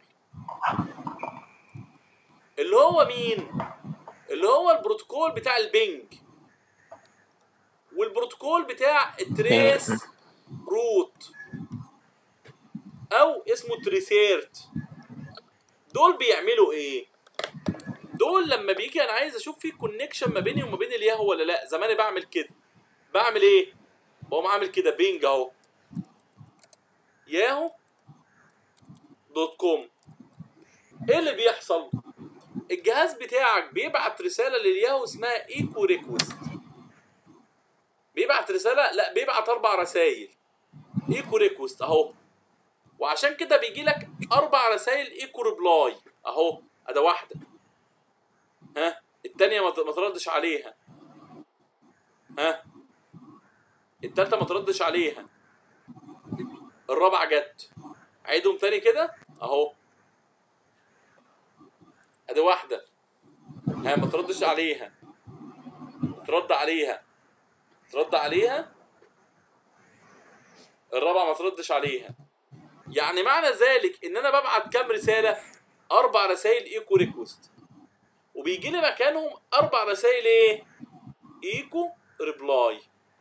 اللي هو مين اللي هو البروتوكول بتاع البنج والبروتوكول بتاع التريس روت او اسمه تريسيرت دول بيعملوا ايه دول لما بيجي انا عايز اشوف في كونكشن ما بيني وما بين الياهو ولا لا زمان بعمل كده بعمل ايه بقوم عامل كده بينج اهو ياهو دوت كوم ايه اللي بيحصل الجهاز بتاعك بيبعت رساله للياهو اسمها ايكو ريكوست بيبعت رساله لا بيبعت اربع رسائل ايكو ريكوست اهو وعشان كده بيجي لك اربع رسائل ايكو ريبلاي اهو ادي واحده ها التانية ما ما تردش عليها ها التالتة ما تردش عليها الرابعة جت عيدهم تاني كده اهو ادي واحدة ها ما تردش عليها ترد عليها ترد عليها الرابعة ما تردش عليها يعني معنى ذلك ان انا ببعت كام رسالة اربع رسائل ايكو ريكوست وبيجي لي مكانهم اربع رسائل ايه ايكو ريبلاي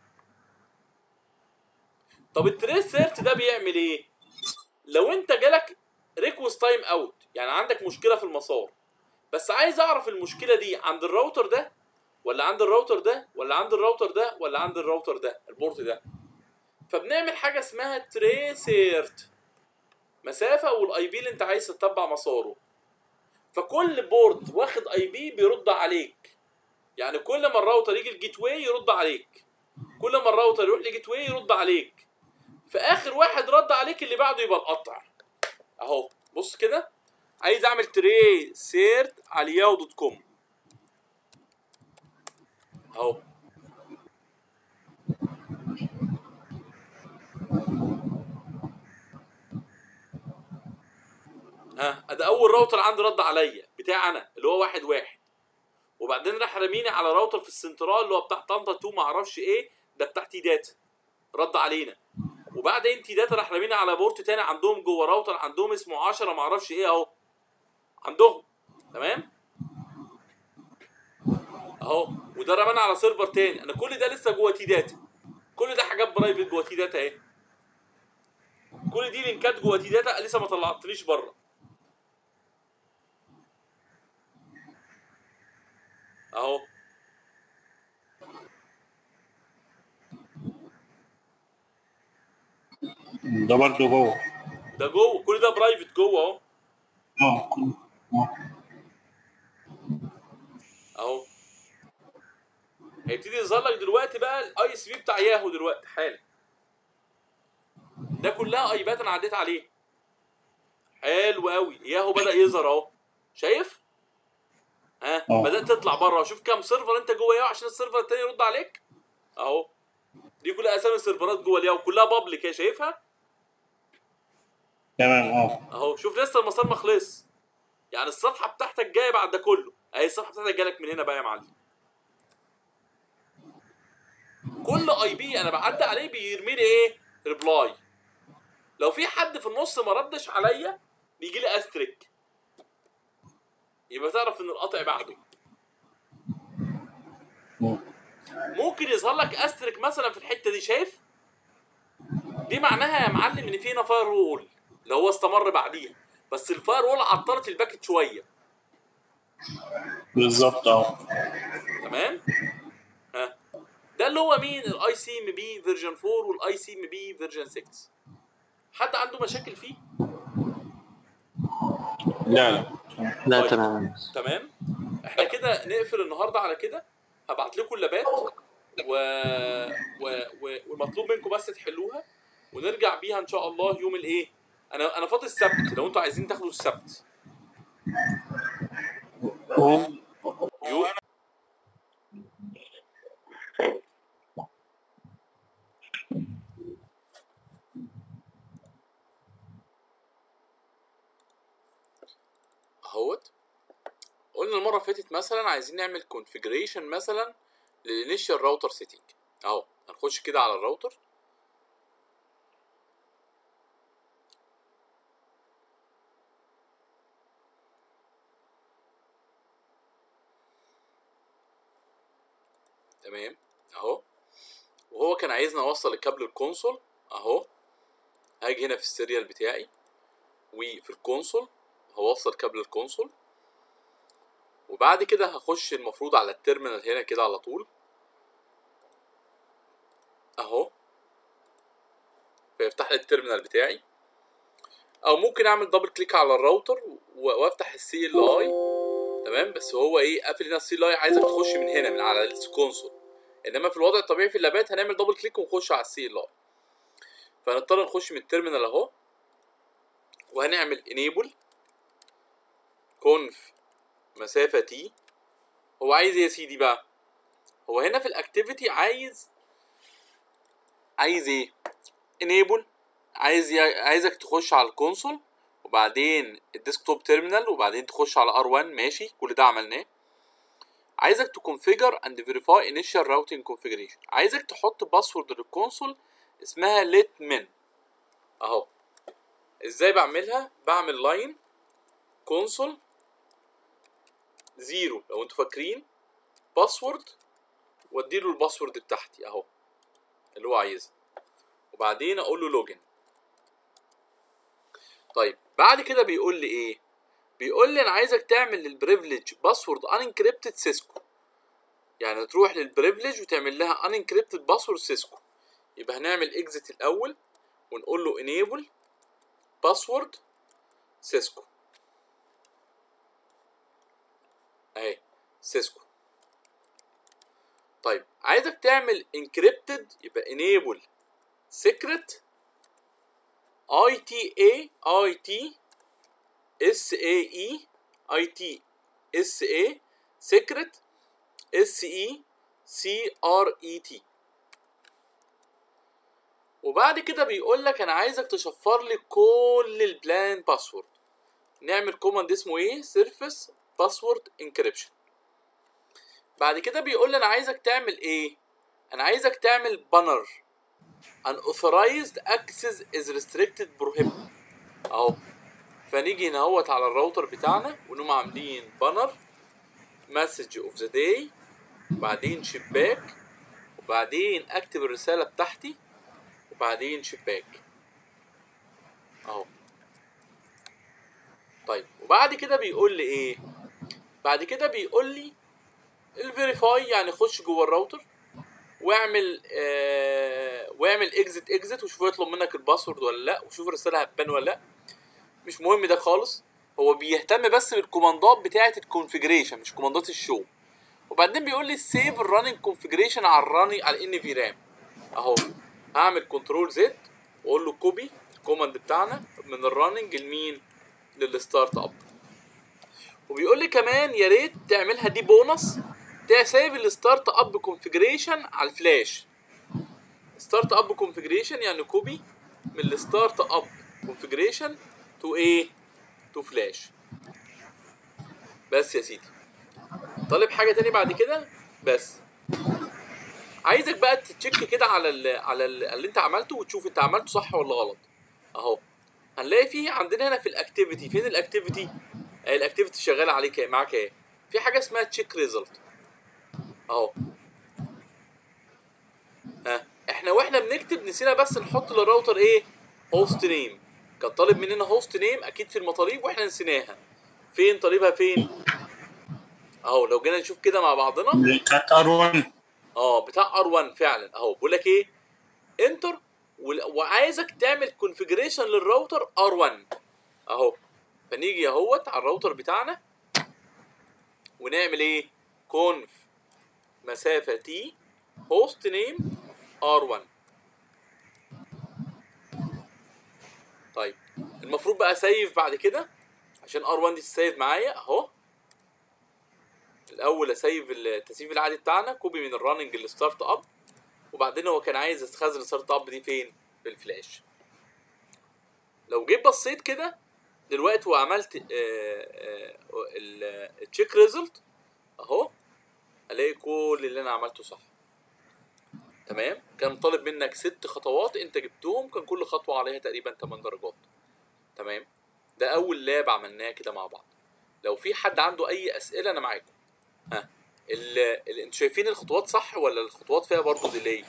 طب التريس سيرت ده بيعمل ايه لو انت جالك ريكوست تايم اوت يعني عندك مشكله في المسار بس عايز اعرف المشكله دي عند الراوتر ده ولا عند الراوتر ده ولا عند الراوتر ده ولا عند الراوتر ده البورت ده فبنعمل حاجه اسمها تريسيرت مسافه والاي بي اللي انت عايز تتبع مساره فكل بورت واخد اي بي بيرد عليك يعني كل ما الراوتر يجي الجيت واي يرد عليك كل ما الراوتر يروح لجيت واي يرد عليك في اخر واحد رد عليك اللي بعده يبقى القطع اهو بص كده عايز اعمل تري سيرت على ياو دوت كوم اهو ها ادي اول راوتر عندي رد عليا بتاع انا اللي هو واحد واحد وبعدين راح رميني على راوتر في السنترال اللي هو بتاع طنطا 2 ما اعرفش ايه ده بتاع تي داتا رد علينا وبعدين تي داتا راح رمينا على بورت تاني عندهم جوه راوتر عندهم اسمه 10 ما اعرفش ايه اهو عندهم تمام اهو وده رمانا على سيرفر تاني انا كل ده لسه جوه تي داتا كل ده حاجات برايفت جوه تي داتا اهي كل دي لينكات جوه تي داتا لسه ما طلعتليش بره اهو ده برضه جوه ده جوه كل ده برايفت جوه اهو اه كل- آه. اهو هيبتدي يظهر لك دلوقتي بقى الاي اس بي بتاع ياهو دلوقتي حالا ده كلها ايبات انا عديت عليه حلو قوي ياهو بدا يظهر اهو شايف ها اه. بدات تطلع بره شوف كام سيرفر انت جوه ياهو عشان السيرفر التاني يرد عليك اهو دي كلها اسامي السيرفرات جوه الياهو كلها بابليك هي شايفها تمام اه اهو شوف لسه المسار ما خلص يعني الصفحه بتاعتك جايه بعد ده كله اهي الصفحه بتاعتك جالك من هنا بقى يا معلم كل اي بي انا بعدي عليه بيرمي لي ايه ريبلاي لو في حد في النص ما ردش عليا بيجي لي استريك يبقى تعرف ان القطع بعده مم. ممكن يظهر لك استريك مثلا في الحته دي شايف دي معناها يا معلم ان في هنا فاير وول اللي هو استمر بعديها بس الفاير وول عطلت الباكت شويه بالظبط اه تمام ها ده اللي هو مين الاي سي ام بي فيرجن 4 والاي سي ام بي فيرجن 6 حد عنده مشاكل فيه لا لا لا طيب. تمام تمام احنا كده نقفل النهارده على كده هبعت لكم اللابات و... و... و... والمطلوب منكم بس تحلوها ونرجع بيها ان شاء الله يوم الايه انا انا فاضي السبت لو انتوا عايزين تاخدوا السبت يوم اهوت قلنا المره اللي فاتت مثلا عايزين نعمل كونفيجريشن مثلا للانيشال راوتر سيتنج اهو هنخش كده على الراوتر تمام اهو وهو كان عايزنا نوصل الكابل الكونسول اهو هاجي هنا في السيريال بتاعي وفي الكونسول هوصل كابل الكونسول وبعد كده هخش المفروض على التيرمينال هنا كده على طول اهو فيفتح لي التيرمينال بتاعي او ممكن اعمل دبل كليك على الراوتر و- وافتح السي ال اي تمام بس هو ايه قافل هنا السي ال اي عايزك تخش من هنا من على الكونسول انما في الوضع الطبيعي في اللابات هنعمل دبل كليك ونخش على السي ال اي فهنضطر نخش من التيرمينال اهو وهنعمل enable conf مسافة تي هو عايز ايه يا سيدي بقى هو هنا في الاكتيفيتي عايز عايز ايه enable عايز ي... عايزك تخش على الكونسول وبعدين الديسكتوب تيرمينال وبعدين تخش على R1 ماشي كل ده عملناه عايزك تكونفيجر اند فيريفاي انيشال راوتنج كونفيجريشن عايزك تحط باسورد للكونسول اسمها let من اهو ازاي بعملها بعمل لاين كونسول زيرو لو انتوا فاكرين باسورد واديله الباسورد بتاعتي اهو اللي هو عايزها وبعدين اقول له لوجن طيب بعد كده بيقول لي ايه بيقول لي انا عايزك تعمل للبريفليج باسورد انكريبتد سيسكو يعني تروح للبريفليج وتعمل لها انكريبتد باسورد سيسكو يبقى هنعمل اكزيت الاول ونقول له انيبل باسورد سيسكو اهي سيسكو طيب عايزك تعمل انكريبتد يبقى enable secret اي تي اي اي تي اس اي اي اي تي اس اي secret اس اي سي ار اي تي وبعد كده بيقول لك انا عايزك تشفر لي كل البلان باسورد نعمل كوماند اسمه ايه سيرفيس باسورد انكريبشن بعد كده بيقول لي انا عايزك تعمل ايه انا عايزك تعمل بانر unauthorized access is restricted prohibited اهو فنيجي هنا اهوت على الراوتر بتاعنا ونقوم عاملين بانر مسج اوف ذا داي وبعدين شباك وبعدين اكتب الرساله بتاعتي وبعدين شباك اهو طيب وبعد كده بيقول لي ايه بعد كده بيقول لي الفيريفاي يعني خش جوه الراوتر واعمل آه واعمل اكزit اكزit وشوف يطلب منك الباسورد ولا لا وشوف الرساله هتبان ولا لا مش مهم ده خالص هو بيهتم بس بالكوماندات بتاعه الكونفيجريشن مش كوماندات الشو وبعدين بيقول لي سيف الرننج كونفيجريشن على الرننج على الان في رام اهو هعمل كنترول زد واقول له كوبي الكوماند بتاعنا من الرننج لمين للستارت اب وبيقول لي كمان يا ريت تعملها دي بونص تسيف الستارت اب كونفيجريشن على الفلاش ستارت اب كونفيجريشن يعني كوبي من الستارت اب كونفيجريشن تو ايه تو فلاش بس يا سيدي طالب حاجه تاني بعد كده بس عايزك بقى تتشيك كده على ال على ال اللي انت عملته وتشوف انت عملته صح ولا غلط اهو هنلاقي فيه عندنا هنا في الاكتيفيتي فين الاكتيفيتي الاكتيفيتي شغاله عليك ايه معاك ايه في حاجه اسمها تشيك ريزلت اهو ها احنا واحنا بنكتب نسينا بس نحط للراوتر ايه هوست نيم كان طالب مننا هوست نيم اكيد في المطالب واحنا نسيناها فين طالبها فين اهو لو جينا نشوف كده مع بعضنا بتاعت ار1 اه بتاع ار1 فعلا اهو بقول لك ايه انتر وعايزك تعمل كونفيجريشن للراوتر ار1 اهو فنيجي اهوت على الراوتر بتاعنا ونعمل ايه كونف مسافه تي هوست نيم ار1 طيب المفروض بقى سيف بعد كده عشان ار1 دي تسيف معايا اهو الاول اسيف التسييف العادي بتاعنا كوبي من الرننج الستارت اب وبعدين هو كان عايز يستخزن الستارت اب دي فين في الفلاش لو جيت بصيت كده دلوقتي وعملت التشيك ريزلت اهو الاقي كل اللي انا عملته صح تمام كان طالب منك ست خطوات انت جبتهم كان كل خطوه عليها تقريبا 8 درجات تمام ده اول لاب عملناه كده مع بعض لو في حد عنده اي اسئله انا معاكم ها ال ال انتوا شايفين الخطوات صح ولا الخطوات فيها برضه ديلي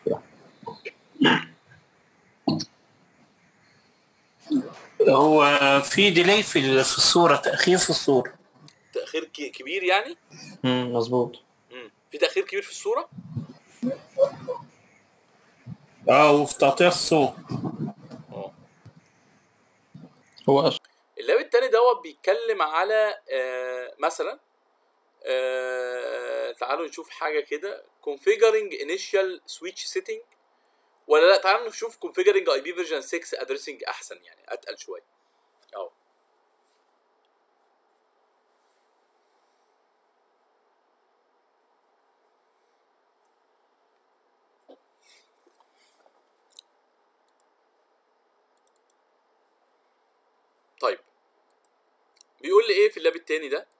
هو في ديلي في ال- في الصورة تأخير في الصورة تاخير ك- كبير يعني امم مظبوط مم. في تاخير كبير في الصوره اه وفي تقطيع الصوت اه هو أص- اللاب التاني دوت بيتكلم على آه مثلا آه تعالوا نشوف حاجه كده configuring initial switch setting ولا لا تعالوا نشوف configuring IP version 6 addressing احسن يعني اتقل شويه اهو طيب بيقول لي ايه في اللاب التاني ده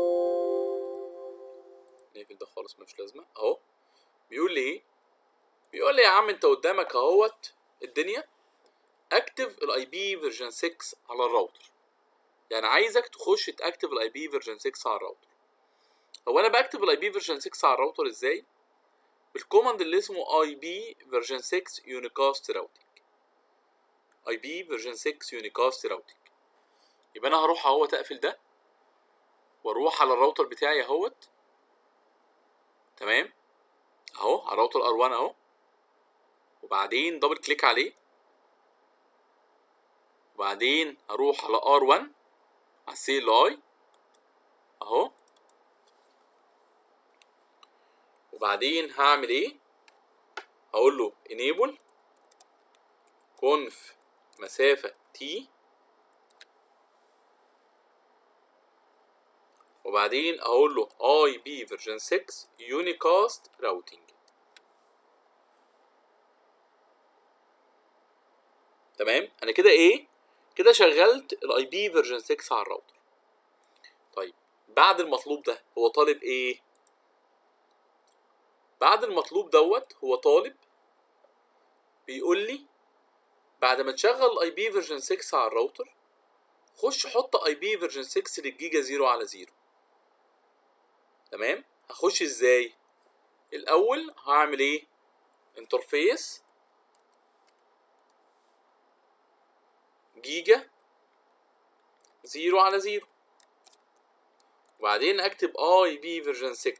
نقفل ده خالص ملوش لازمه اهو بيقول لي ايه بيقول لي يا عم انت قدامك اهوت الدنيا اكتف الاي بي فيرجن 6 على الراوتر يعني عايزك تخش تاكتف الاي بي فيرجن 6 على الراوتر هو انا بكتب الاي بي فيرجن 6 على الراوتر ازاي بالكوماند اللي اسمه اي بي فيرجن 6 يونيكاست راوتنج اي بي فيرجن 6 يونيكاست راوتنج يبقى انا هروح اهوت اقفل ده واروح على الراوتر بتاعي اهوت تمام اهو على الراوتر ار1 اهو وبعدين دبل كليك عليه وبعدين هروح على ار1 على السي ال اي اهو وبعدين هعمل ايه هقول له enable conf مسافة t وبعدين اقول له اي بي فيرجن 6 يونيكاست راوتنج تمام انا كده ايه كده شغلت الاي بي فيرجن 6 على الراوتر طيب بعد المطلوب ده هو طالب ايه بعد المطلوب دوت هو طالب بيقول لي بعد ما تشغل الاي بي فيرجن 6 على الراوتر خش حط اي بي فيرجن 6 للجيجا 0 على 0 تمام هخش ازاي الاول هعمل ايه انترفيس جيجا 0 على 0 وبعدين اكتب اي بي فيرجن 6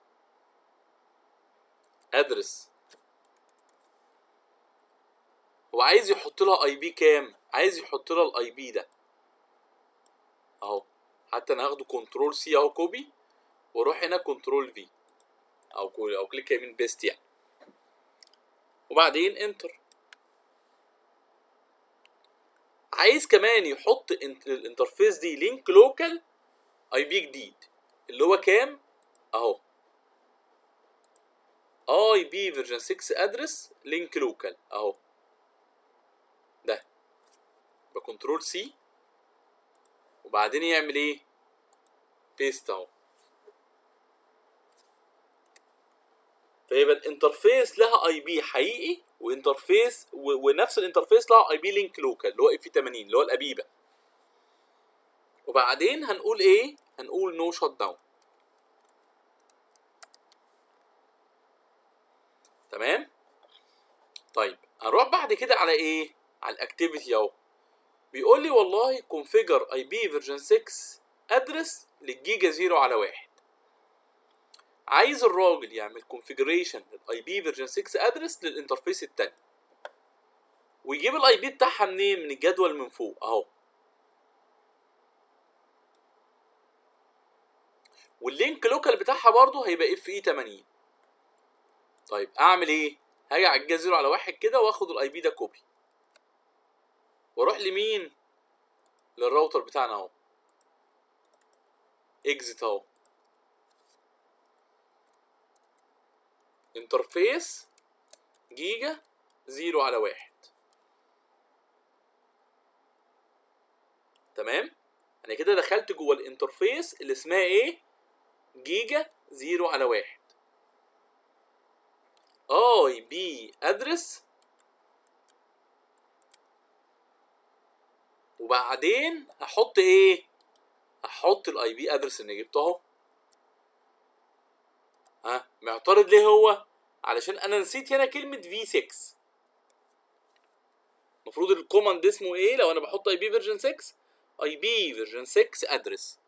ادرس هو عايز يحط لها اي بي كام عايز يحط لها الاي بي ده اهو حتى انا هاخده كنترول سي اهو كوبي واروح هنا كنترول في او كو- او كليك يمين بيست يعني وبعدين انتر عايز كمان يحط انت- الانترفيس دي لينك لوكال اي بي جديد اللي هو كام اهو اي بي فيرجن 6 ادرس لينك لوكال اهو ده بكنترول سي وبعدين يعمل ايه بيست اهو فيبقى الانترفيس لها اي بي حقيقي وانترفيس و... ونفس الانترفيس لها اي بي لينك لوكال اللي هو اف 80 اللي هو الابيبه وبعدين هنقول ايه هنقول نو شوت داون تمام طيب هنروح بعد كده على ايه على الاكتيفيتي اهو بيقول لي والله configure اي بي فيرجن 6 ادرس للجيجا 0 على واحد عايز الراجل يعمل configuration للاي بي فيرجن 6 ادرس للانترفيس التاني ويجيب الاي بي بتاعها منين من الجدول من فوق اهو واللينك لوكال بتاعها برضه هيبقى اف اي 80 طيب اعمل ايه هاجي على الجيجا 0 على واحد كده واخد الاي بي ده كوبي واروح لمين للراوتر بتاعنا اهو اكزيت اهو انترفيس جيجا زيرو على واحد تمام انا كده دخلت جوه الانترفيس اللي اسمها ايه جيجا زيرو على واحد اي بي ادرس وبعدين هحط ايه هحط الاي بي ادرس اللي جبته اهو ها معترض ليه هو علشان انا نسيت هنا كلمه في 6 المفروض الكوماند اسمه ايه لو انا بحط اي بي فيرجن 6 اي بي فيرجن 6 ادرس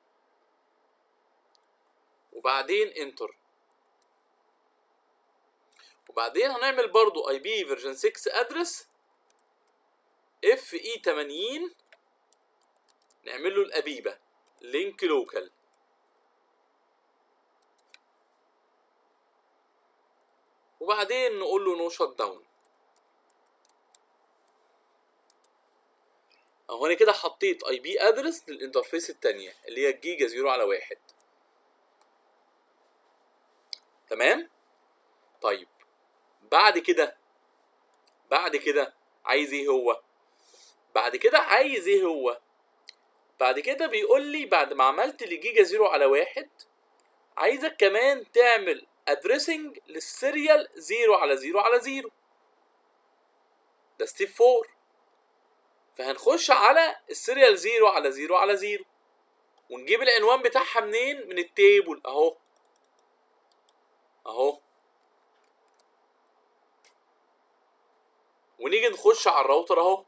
وبعدين انتر وبعدين هنعمل برضو اي بي فيرجن 6 ادرس اف اي 80 نعمل له الابيبه لينك لوكال وبعدين نقول له نو شت داون اهو انا كده حطيت اي بي ادرس للانترفيس التانية اللي هي الجيجا زيرو على واحد تمام طيب بعد كده بعد كده عايز ايه هو بعد كده عايز ايه هو بعد كده بيقول لي بعد ما عملت لجيجا زيرو على واحد عايزك كمان تعمل ادريسنج للسيريال زيرو على زيرو على زيرو ده ستيب فور فهنخش على السيريال زيرو على زيرو على زيرو ونجيب العنوان بتاعها منين من التيبل اهو اهو ونيجي نخش على الراوتر اهو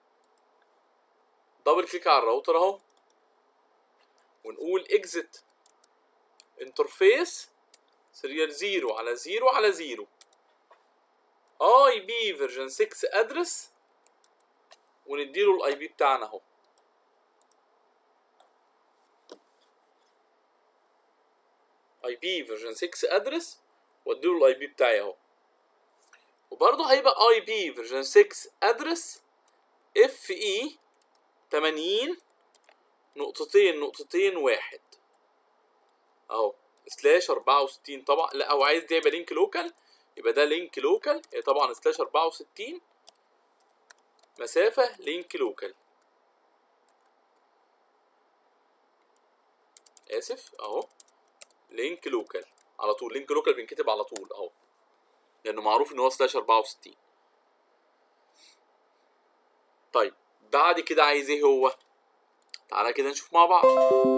دبل كليك على الراوتر اهو ونقول اكزit انترفيس سيريال زيرو على زيرو على زيرو اي بي فيرجن 6 ادرس ونديله الاي بي بتاعنا اهو اي بي فيرجن 6 ادرس واديله الاي بي بتاعي اهو وبرضه هيبقى اي بي فيرجن 6 ادرس اف اي 80 نقطتين نقطتين واحد اهو سلاش 64 طبعا لا او عايز ده يبقى لينك لوكال يبقى ده لينك لوكال هي طبعا سلاش 64 مسافة لينك لوكال اسف اهو لينك لوكال على طول لينك لوكال بينكتب على طول اهو لانه معروف ان هو سلاش 64 طيب بعد كده عايز ايه هو تعالى كده نشوف مع بعض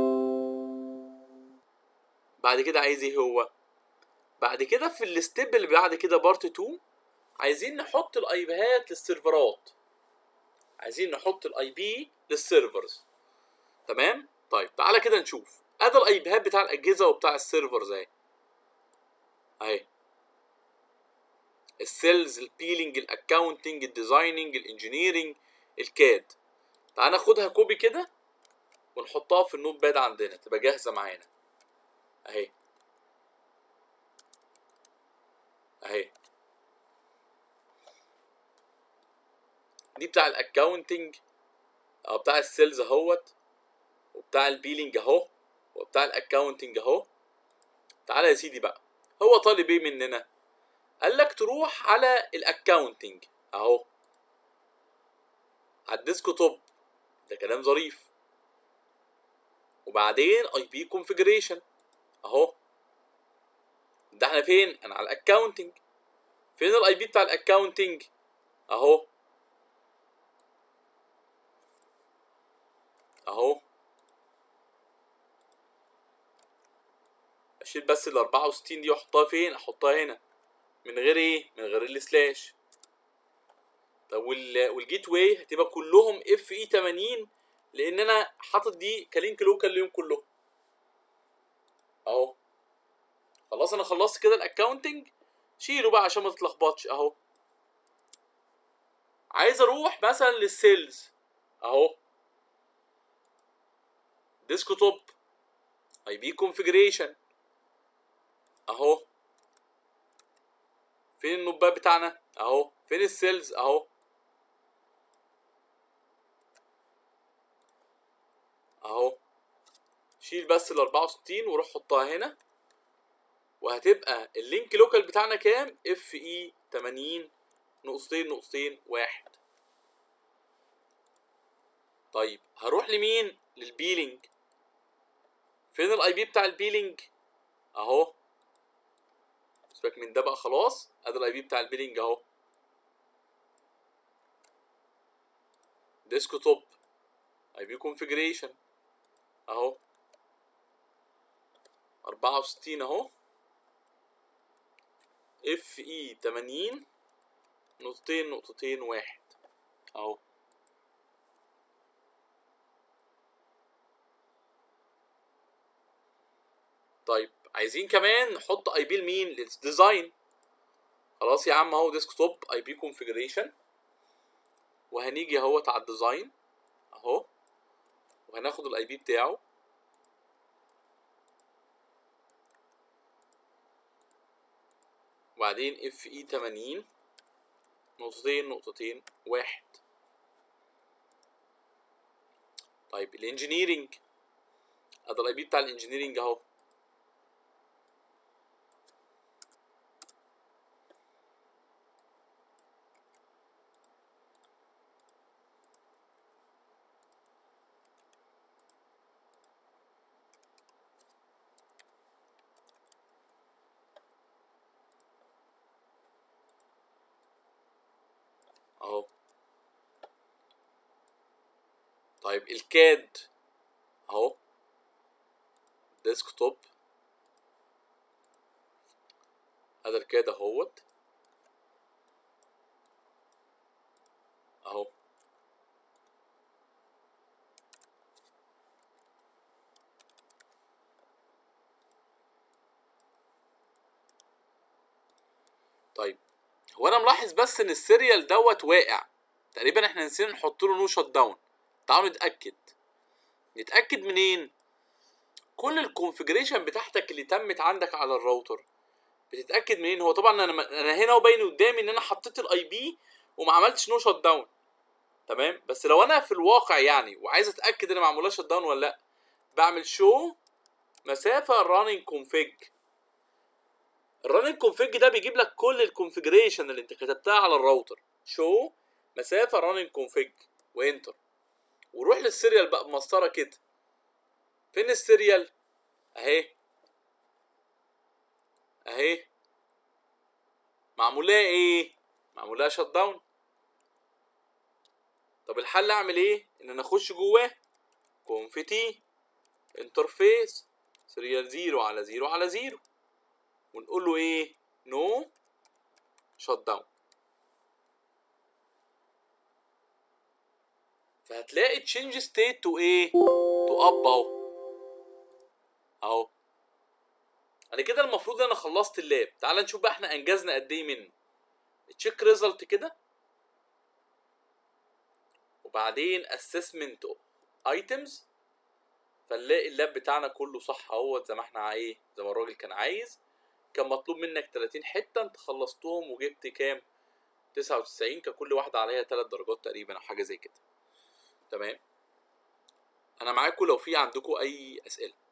بعد كده عايز ايه هو بعد كده في الستيب اللي بعد كده بارت 2 عايزين نحط الاي بيهات للسيرفرات عايزين نحط الاي بي للسيرفرز تمام طيب تعالى كده نشوف ادي الاي بيهات بتاع الاجهزه وبتاع السيرفرز اهي اهي السيلز البيلينج الاكاونتنج الديزايننج الانجينيرنج الكاد تعال ناخدها كوبي كده ونحطها في النوت باد عندنا تبقى جاهزه معانا اهي اهي دي بتاع الاكاونتنج او بتاع السيلز اهوت وبتاع البيلينج اهو وبتاع الاكاونتنج اهو تعالى يا سيدي بقى هو طالب ايه مننا قال لك تروح على الاكاونتنج اهو على الديسك توب ده كلام ظريف وبعدين اي بي كونفيجريشن اهو ده احنا فين انا على الاكاونتنج فين الاي بي بتاع الاكاونتنج اهو اهو اشيل بس ال 64 دي واحطها فين احطها هنا من غير ايه من غير السلاش طب وال والجيت واي هتبقى كلهم اف اي 80 لان انا حاطط دي كلينك لوكال ليهم كلهم اهو خلاص انا خلصت كده الاكاونتنج شيله بقى عشان ما تتلخبطش اهو عايز اروح مثلا للسيلز اهو ديسكتوب اي بي كونفيجريشن اهو فين النوبات بتاعنا اهو فين السيلز اهو اهو شيل بس ال 64 وروح حطها هنا وهتبقى اللينك لوكال بتاعنا كام اف اي 80 نقطتين نقطتين واحد طيب هروح لمين للبيلينج فين الاي بي بتاع البيلينج اهو سيبك من ده بقى خلاص ادي الاي بي بتاع البيلينج اهو ديسكتوب اي بي كونفيجريشن اهو 64 اهو اف اي 80 نقطتين نقطتين واحد اهو طيب عايزين كمان نحط اي بي لمين للديزاين خلاص يا عم اهو ديسكتوب اي بي كونفيجريشن وهنيجي اهوت على الديزاين اهو وهناخد الاي بي بتاعه وبعدين اف اي 80 نقطتين نقطتين واحد طيب الانجينيرنج ادي الاي بي بتاع الانجينيرنج اهو اهو طيب الكاد اهو ديسكتوب هذا الكاد اهوت اهو طيب هو انا ملاحظ بس ان السيريال دوت واقع تقريبا احنا نسينا نحط له نو شوت داون تعالوا نتاكد نتاكد منين كل الكونفجريشن بتاعتك اللي تمت عندك على الراوتر بتتاكد منين هو طبعا انا انا هنا وباين قدامي ان انا حطيت الاي بي وما عملتش نو شوت داون تمام بس لو انا في الواقع يعني وعايز اتاكد ان معموله شوت داون ولا لا بعمل شو مسافه راننج كونفيج الراننج كونفيج ده بيجيب لك كل الكونفجريشن اللي انت كتبتها على الراوتر شو مسافه راننج كونفيج وانتر وروح للسيريال بقى بمسطره كده فين السيريال اهي اهي معمول لها ايه معمول لها شت داون طب الحل اعمل ايه ان انا اخش جواه كونفتي انترفيس سيريال زيرو على زيرو على زيرو ونقول له ايه نو شت داون فهتلاقي تشينج ستيت تو ايه تو اب اهو اهو انا كده المفروض انا خلصت اللاب تعال نشوف بقى احنا انجزنا قد ايه منه تشيك ريزلت كده وبعدين اسسمنت ايتمز فنلاقي اللاب بتاعنا كله صح اهوت زي ما احنا ايه زي ما الراجل كان عايز كان مطلوب منك 30 حته انت خلصتهم وجبت كام 99 كان كل واحده عليها 3 درجات تقريبا او حاجه زي كده تمام انا معاكم لو في عندكم اي اسئله